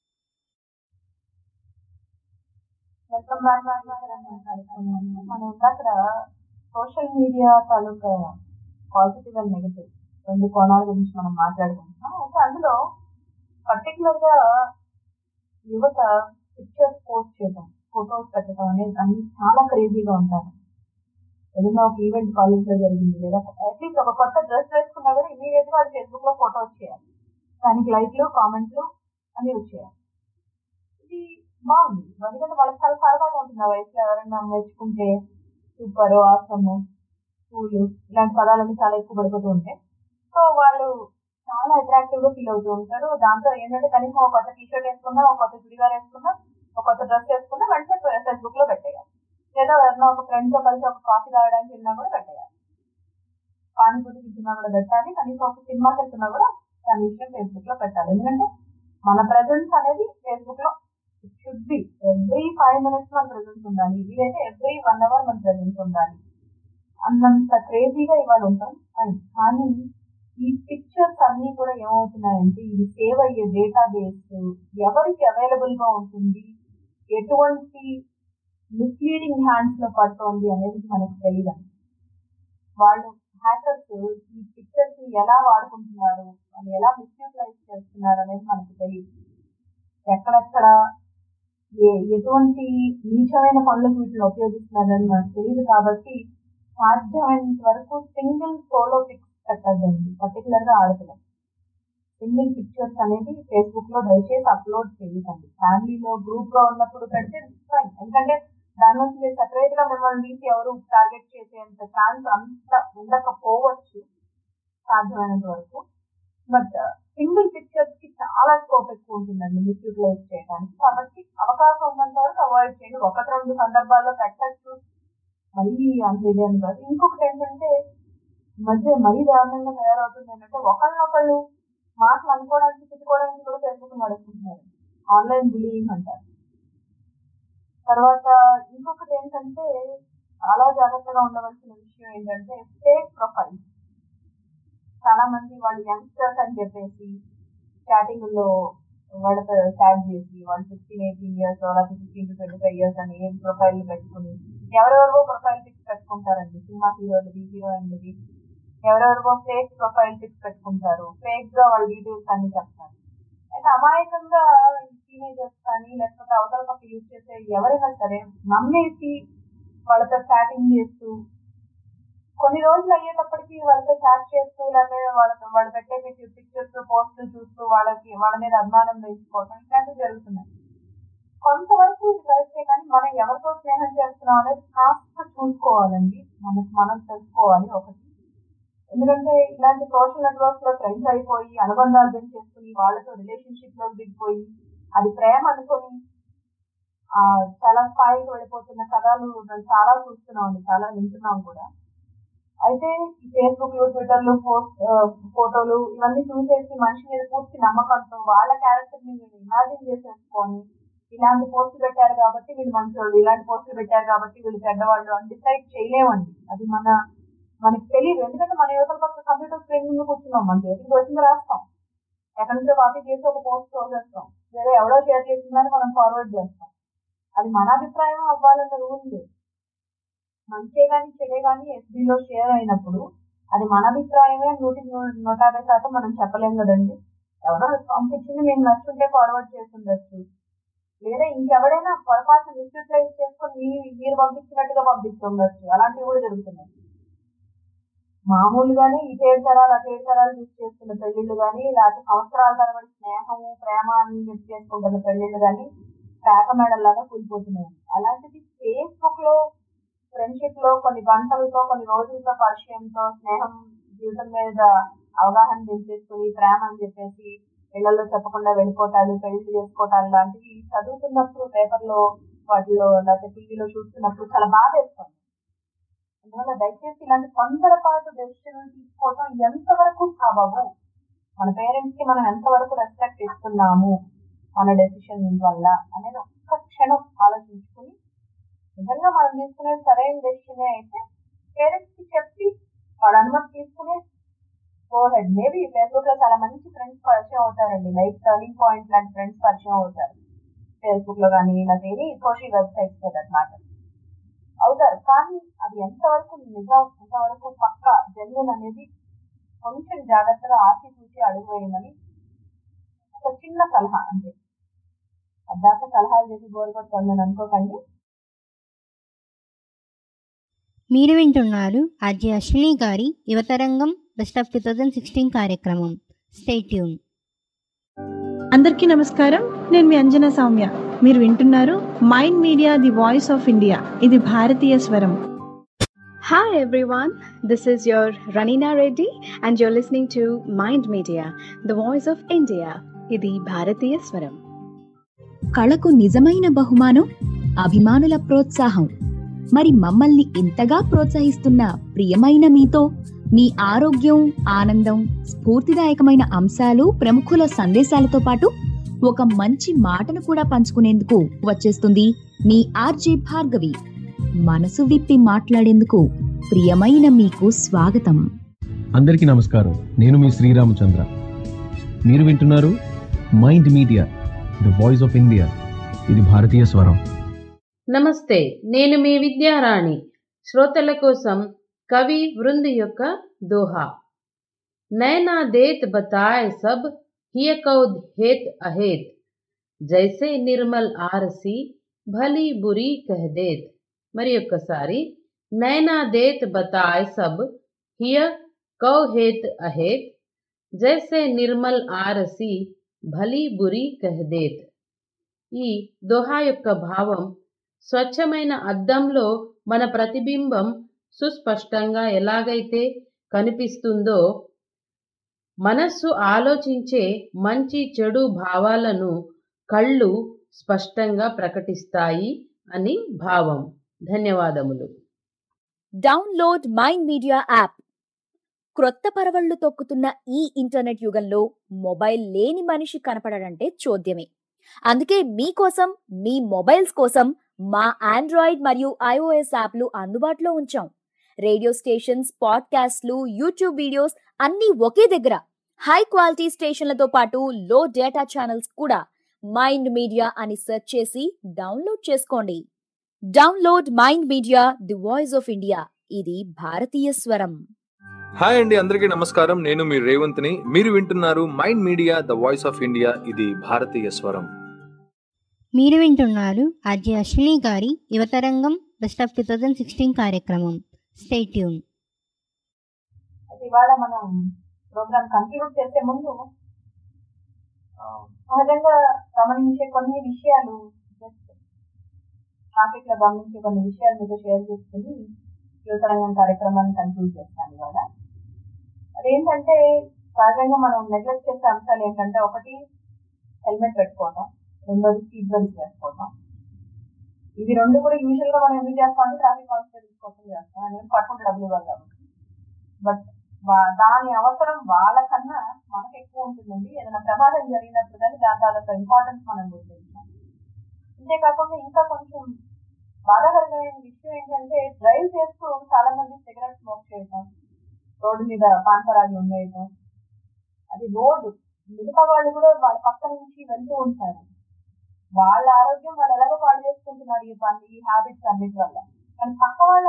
వెల్కమ్ బ్యాక్ కార్యక్రమాన్ని మనం ఇందాక సోషల్ మీడియా తాలూకా పాజిటివ్ అండ్ నెగిటివ్ రెండు కోణాల గురించి మనం మాట్లాడుకుంటున్నాం అయితే అందులో పర్టికులర్ గా యువత పిక్చర్స్ పోస్ట్ చేయడం ఫొటోస్ పెట్టడం అనేది అన్ని చాలా క్రేజీగా ఉంటారు ఏదైనా ఒక ఈవెంట్ కాలేజ్ లో జరిగింది లేదా అట్లీస్ట్ ఒక కొత్త డ్రెస్ వేసుకున్నా కూడా ఇమీడియట్ గా అది ఫేస్బుక్ లో ఫోటో వచ్చేయాలి దానికి లైక్లు కామెంట్లు అన్ని వచ్చేయాలి ఇది బాగుంది ఎందుకంటే వాళ్ళకి చాలా సరదాగా ఉంటుంది ఆ వయసులో ఎవరైనా మెచ్చుకుంటే సూపర్ ఆసమ్ పూలు ఇలాంటి పదాలన్నీ చాలా ఎక్కువ పడిపోతూ ఉంటాయి సో వాళ్ళు చాలా అట్రాక్టివ్ గా ఫీల్ అవుతూ ఉంటారు దాంతో ఏంటంటే కనీసం ఒక కొత్త టీ షర్ట్ వేసుకున్నా ఒక కొత్త చుడిదార్ వేసుకున్నా ఒక కొత్త డ్రెస్ వేసుకున్నా వెంటనే ఫేస్బుక్ లో పెట్టేయాలి లేదా ఎవరైనా ఒక ఫ్రెండ్ తో కలిసి ఒక కాఫీ తాగడానికి వెళ్ళినా కూడా పెట్టేయాలి పానీపూరి తింటున్నా కూడా పెట్టాలి కనీసం ఒక సినిమాకి వెళ్తున్నా కూడా దాని విషయం ఫేస్బుక్ లో పెట్టాలి ఎందుకంటే మన ప్రెజెన్స్ అనేది ఫేస్బుక్ లో should be every five minutes మన ప్రెజెన్స్ ఉండాలి వీలైతే ఎవ్రీ వన్ అవర్ మన ప్రెజెన్స్ ఉండాలి అన్నంత క్రేజీగా ఇవాళ ఉంటాం కానీ ఈ పిక్చర్స్ అన్ని కూడా ఏమవుతున్నాయంటే ఇది సేవ్ అయ్యే డేటాబేస్ ఎవరికి అవైలబుల్ గా ఉంటుంది ఎటువంటి మిస్లీడింగ్ హ్యాండ్స్ లో పడుతోంది అనేది మనకు తెలియదు వాళ్ళు హ్యాకర్స్ ఈ పిక్చర్స్ ని ఎలా వాడుకుంటున్నారు వాళ్ళు ఎలా మిస్యూటిలైజ్ చేస్తున్నారు అనేది మనకు తెలియదు ఎక్కడెక్కడ ఏ ఎటువంటి నీచమైన పనులకు వీటిని ఉపయోగిస్తున్నారని మనకు తెలియదు కాబట్టి సాధ్యమైనంత వరకు సింగిల్ సోలో పిక్స్ పెట్టద్దండి పర్టికులర్ గా ఆడపిల్లలు సింగిల్ పిక్చర్స్ అనేది ఫేస్బుక్ లో దయచేసి అప్లోడ్ చేయకండి ఫ్యామిలీలో గ్రూప్ గా ఉన్నప్పుడు పెడితే ఫైన్ ఎందుకంటే దాని నుంచి మీరు సెపరేట్ గా మిమ్మల్ని తీసి ఎవరు టార్గెట్ చేసేంత ఛాన్స్ అంత ఉండకపోవచ్చు సాధ్యమైనంత వరకు బట్ సింగిల్ పిక్చర్స్ కి చాలా స్కోప్ ఎక్కువ ఉంటుందండి మిస్యూటిలైజ్ చేయడానికి కాబట్టి అవకాశం ఉన్నంత వరకు అవాయిడ్ చేయండి ఒకటి రెండు సందర్భాల్లో పెట్టచ్చు మరీ అంత ఇదే అని కాదు ఇంకొకటి ఏంటంటే ఈ మధ్య మరీ దారుణంగా తయారవుతుంది ఏంటంటే ఒకళ్ళనొకళ్ళు మాటలు అనుకోవడానికి తిట్టుకోవడానికి కూడా ఫేస్బుక్ నడుపుకుంటున్నారు ఆన్లైన్ బులింగ్ అంటారు తర్వాత ఇంకొకటి ఏంటంటే చాలా జాగ్రత్తగా ఉండవలసిన విషయం ఏంటంటే ఫేక్ ప్రొఫైల్ చాలా మంది వాళ్ళు యంగ్స్టర్స్ అని చెప్పేసి చాటింగ్ లో వాళ్ళతో చాట్ చేసి వాళ్ళు ఫిఫ్టీన్ ఎయిటీన్ ఇయర్స్ లేకపోతే fifteen to twenty five years అని ఏం ప్రొఫైల్ పెట్టుకుని ఎవరెవరివో ప్రొఫైల్ పిక్స్ పెట్టుకుంటారండి సినిమా హీరోలవి హీరోయిన్లవి ఎవరెవరివో ఫేక్ ప్రొఫైల్ పిక్స్ పెట్టుకుంటారు ఫేక్ గా వాళ్ళ డీటెయిల్స్ అన్ని చెప్తారు అయితే అమాయకంగా టీనేజర్స్ కానీ లేకపోతే అవతల పక్క యూజ్ చేసే ఎవరైనా సరే నమ్మేసి వాళ్ళతో చాటింగ్ చేస్తూ కొన్ని రోజులు అయ్యేటప్పటికి వాళ్ళతో చాట్ చేస్తూ లేకపోతే వాళ్ళతో వాళ్ళు పెట్టే పిక్చర్స్ పోస్టులు చూస్తూ వాళ్ళకి వాళ్ళ మీద అభిమానం పెంచుకోవడం ఇట్లాంటివి జరుగుతున్నాయి కొంతవరకు ఇది కరెక్టే కానీ మనం ఎవరితో స్నేహం చేస్తున్నాం అనేది కాస్త చూసుకోవాలండి మనకి మనం తెలుసుకోవాలి ఒకటి ఎందుకంటే ఇలాంటి సోషల్ నెట్వర్క్స్ లో ఫ్రెండ్స్ అయిపోయి అనుబంధాలు పెంచేసుకుని వాళ్ళతో రిలేషన్షిప్ లో దిగిపోయి అది ప్రేమ అనుకొని ఆ చాలా స్థాయికి వెళ్ళిపోతున్న కథలు మనం చాలా చూస్తున్నాం అండి చాలా వింటున్నాం కూడా అయితే ఈ ఫేస్బుక్ లో ట్విట్టర్ లో పోస్ట్ ఫోటోలు ఇవన్నీ చూసేసి మనిషి మీద పూర్తి నమ్మకంతో వాళ్ళ క్యారెక్టర్ ని మీరు ఇమాజిన్ చేసేసుకొని ఇలాంటి పోస్టులు పెట్టారు కాబట్టి వీళ్ళు మంచోళ్ళు ఇలాంటి పోస్టులు పెట్టారు కాబట్టి వీళ్ళు చెడ్డవాళ్ళు అని డిసైడ్ చేయలేమండి అది మన మనకి తెలియదు ఎందుకంటే మన యువతల పక్క కంప్యూటర్ స్క్రీన్ ముందు కూర్చున్నాం మన చేతికి వచ్చింది రాస్తాం ఎక్కడి నుంచో కాపీ చేసి ఒక పోస్ట్ చేస్తాం వేరే ఎవడో షేర్ చేసిందని మనం ఫార్వర్డ్ చేస్తాం అది మన అభిప్రాయం అవ్వాలన్న రూల్ లేదు మంచే కానీ చెడే కానీ ఎస్బీలో షేర్ అయినప్పుడు అది మన అభిప్రాయమే నూటి నూట యాభై శాతం మనం చెప్పలేం కదండి ఎవరో పంపించింది మేము నచ్చుంటే ఫార్వర్డ్ చేసి ఉండొచ్చు లేదా ఇంకెవడైనా పొరపాటు మిస్యూటిలైజ్ చేసుకొని మీ- మీరు పంపించినట్టుగా పంపిస్తుండొచ్చు అలాంటివి కూడా జరుగుతున్నాయి మామూలుగానే ఇటు ఏడు తరాలు అటు ఏడు తరాలు చూసి చేస్తున్న పెళ్లిళ్ళు కానీ లేకపోతే సంవత్సరాల తరబడి స్నేహము ప్రేమ అని చెప్పి చేసుకుంటున్న పెళ్లిళ్ళు కానీ పేక మెడల్లాగా కూలిపోతున్నాయి అలాంటిది ఫేస్బుక్ లో ఫ్రెండ్షిప్ లో కొన్ని గంటలతో కొన్ని రోజులతో పరిచయంతో స్నేహం జీవితం మీద అవగాహన పెంచేసుకుని ప్రేమ అని చెప్పేసి ఇళ్లలో చెప్పకుండా వెళ్ళిపోవటాలు పెళ్లి చేసుకోవటాలు లాంటివి చదువుతున్నప్పుడు పేపర్లో వాటిలో లేకపోతే టీవీలో చూస్తున్నప్పుడు చాలా బాధ వేస్తుంది అందువల్ల దయచేసి ఇలాంటి తొందరపాటు డెసిషన్ తీసుకోవటం ఎంతవరకు సబబు మన పేరెంట్స్ కి మనం ఎంతవరకు రెస్పెక్ట్ ఇస్తున్నాము మన డెసిషన్ వల్ల అనేది ఒక్క క్షణం ఆలోచించుకుని నిజంగా మనం తీసుకునేది సరైన డెసిషనే అయితే పేరెంట్స్ కి చెప్పి వాళ్ళ అనుమతి తీసుకుని గో హెడ్ మేబీ ఫేస్బుక్ లో చాలా మంచి ఫ్రెండ్స్ పరిచయం అవుతారండి లైఫ్ టర్నింగ్ పాయింట్ లాంటి ఫ్రెండ్స్ పరిచయం అవుతారు ఫేస్బుక్ లో కానీ లేకపోతే ఎనీ సోషల్ వెబ్సైట్స్ అన్నమాట అవుతారు కానీ అది ఎంతవరకు నిజం ఎంతవరకు పక్క జెన్యున్ అనేది కొంచెం జాగ్రత్తగా ఆచి చూసి అడుగు వేయమని ఒక చిన్న సలహా అంతే అద్దాక సలహాలు చేసి బోరు కొట్టుకుందని అనుకోకండి మీరు వింటున్నారు ఆర్జే అశ్విని గారి Yuvatarangam best of two thousand sixteen కార్యక్రమం స్టేట్యూన్ అందరికీ నమస్కారం నేను మీ అంజన సౌమ్య మీరు వింటున్నారు mind media the voice of India ఇది భారతీయ స్వరం Hi everyone, this is your Ranina Reddy and you're listening to Mind Media, the voice of India. ఇది భారతీయ స్వరం కళకు నిజమైన బహుమానం అభిమానుల ప్రోత్సాహం మరి మమ్మల్ని ఇంతగా ప్రోత్సహిస్తున్న ప్రియమైన మీతో మీ ఆరోగ్యం ఆనందం స్ఫూర్తిదాయకమైన అంశాలు ప్రముఖుల సందేశాలతో పాటు ఒక మంచి మాటను కూడా పంచుకునేందుకు వచ్చేస్తుంది మీ ఆర్జే భార్గవి మనసు విప్పి మాట్లాడేందుకు ప్రియమైన మీకు స్వాగతం అందరికీ నమస్కారం నేను మీ శ్రీరామచంద్ర మీరు వింటున్నారు mind media the voice of India ఇది భారతీయ స్వరం నమస్తే నేను మీ విద్యారాణి శ్రోతల కోసం కవి వృంద్ యొక్క దోహా నైనా దేత్ బతాయ్ సబ్ హియ కౌద్ హేత్ అహేత్ జైసే నిర్మల్ ఆరసి భలి బురి కహదేత్ మరి ఒక్కసారి నైనా దేత్ బతాయ్ సబ్ హియ కౌ హేత్ అహేత్ జైసే నిర్మల్ ఆరసి భలి బురి కహదేత్ ఈ దోహా యొక్క భావం స్వచ్ఛమైన అద్దంలో మన ప్రతిబింబం సుస్పష్టంగా ఎలాగైతే కనిపిస్తుందో మనస్సు ఆలోచించే మంచి చెడు భావాలను కళ్ళు స్పష్టంగా ప్రకటిస్తాయి అని భావం ధన్యవాదములు డౌన్లోడ్ మైండ్ మీడియా యాప్ క్రొత్త పరవళ్లు తొక్కుతున్న ఈ ఇంటర్నెట్ యుగంలో మొబైల్ లేని మనిషి కనపడడంటే చూద్యమే అందుకే మీకోసం మీ మొబైల్స్ కోసం మా ఆండ్రాయిడ్ మరియు ఐఓఎస్ యాప్లు అందుబాటులో ఉంచాం రేడియో స్టేషన్స్ పాడ్కాస్ట్లు యూట్యూబ్ వీడియోస్ అన్నీ ఒకే దగ్గర హై క్వాలిటీ స్టేషన్లతో పాటు లో డేటా ఛానల్స్ కూడా మైండ్ మీడియా అని సెర్చ్ చేసి డౌన్లోడ్ చేసుకోండి download Mind media the voice of India ఇది భారతీయ స్వరం హాయ్ అండి అందరికీ నమస్కారం నేను మీ రేవంత్ని మీరు వింటున్నారు mind media the voice of India ఇది భారతీయ స్వరం మీరు వింటున్నారు ఆర్జే అశ్విని గారి Yuvatarangam best of two thousand sixteen కార్యక్రమం స్టేట్యూన్ అది ఇవాళ మనం ప్రోగ్రామ్ కంక్లూడ్ చేసే ముందు ఆ, సహజంగా గమనించే కొన్ని విషయాలు జస్ట్ ట్రాఫిక్ లో గమనించే కొన్ని విషయాలు మీతో షేర్ చేసుకుని యువతరంగం కార్యక్రమాన్ని కంక్లూడ్ చేస్తాను ఇవాళ అదేంటంటే సహజంగా మనం నెగ్లెక్ట్ చేసే అంశాలు ఏంటంటే ఒకటి హెల్మెట్ పెట్టుకోవడం రెండోది సీట్ బెల్ట్ వేసుకోవడం ఇవి రెండు కూడా యూజువల్ గా మనం ఎందుకు చేస్తాం అంటే ట్రాఫిక్ కానిస్టేబుల్స్ కోసం చేస్తాం ఎందుకంటే పట్టుకుంటే డబ్బులు ఇవ్వాలి కాబట్టి బట్ దాని అవసరం వాళ్ళకన్నా మనకు ఎక్కువ ఉంటుందండి ఏదైనా ప్రమాదం జరిగినప్పుడు కానీ దాని తాలూకా ఇంపార్టెన్స్ మనం గుర్తించాం అంతేకాకుండా ఇంకా కొంచెం బాధాకరమైన విషయం ఏంటంటే డ్రైవ్ చేస్తూ చాలా మంది సిగరెట్ స్మోక్ చేయటం రోడ్డు మీద పాన్పరాలు ఉండేయటం అది రోడ్డు మిగతా వాళ్ళు కూడా వాళ్ళ పక్క నుంచి వెళ్తూ ఉంటారు వాళ్ళ ఆరోగ్యం వాళ్ళు ఎలాగో పాడు చేసుకుంటున్నారు ఈ పని ఈ హ్యాబిట్స్ అన్నిటి వల్ల కానీ పక్క వాళ్ళ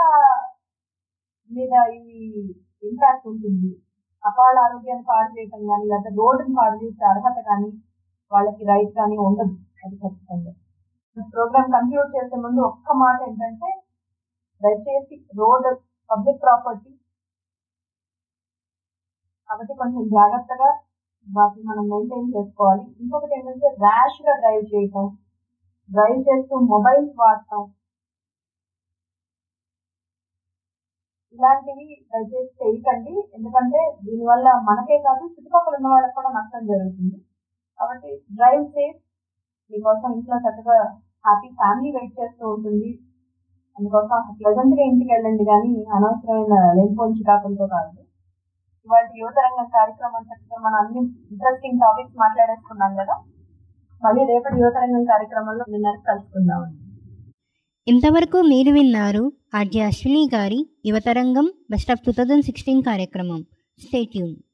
మీద ఈ ఇంపాక్ట్ ఉంటుంది పక్క వాళ్ళ ఆరోగ్యాన్ని పాడు చేయటం కానీ లేకపోతే రోడ్డుని పాడు చేసే అర్హత కానీ వాళ్ళకి రైట్ కానీ ఉండదు అది ఖచ్చితంగా ప్రోగ్రామ్ కంక్లూడ్ చేసే ముందు ఒక్క మాట ఏంటంటే దయచేసి రోడ్ పబ్లిక్ ప్రాపర్టీ కాబట్టి కొంచెం జాగ్రత్తగా వాటిని మనం మెయింటైన్ చేసుకోవాలి ఇంకొకటి ఏంటంటే ర్యాష్ గా డ్రైవ్ చేయటం డ్రైవ్ చేస్తూ మొబైల్స్ వాడటం ఇలాంటివి దయచేసి చేయకండి ఎందుకంటే దీనివల్ల మనకే కాదు చుట్టుపక్కల ఉన్న వాళ్ళకి కూడా నష్టం జరుగుతుంది కాబట్టి డ్రైవ్ సేఫ్ మీకోసం ఇంట్లో చక్కగా హ్యాపీ ఫ్యామిలీ వెయిట్ చేస్తూ ఉంటుంది అందుకోసం ప్లెజెంట్ గా ఇంటికి వెళ్ళండి కానీ అనవసరమైన లేనిపోని చికాకులతో కాదు ఇవాళ యువతరంగం కార్యక్రమం చక్కగా మనం అన్ని ఇంట్రెస్టింగ్ టాపిక్స్ మాట్లాడేసుకున్నాం కదా మళ్ళీ రేపటి యువతరంగం కార్యక్రమంలో నిన్న కలుసుకుందామండి ఇంతవరకు మీరు విన్నారు ఆర్జే అశ్విని గారి Yuvatarangam best of two thousand sixteen కార్యక్రమం స్టేట్యూన్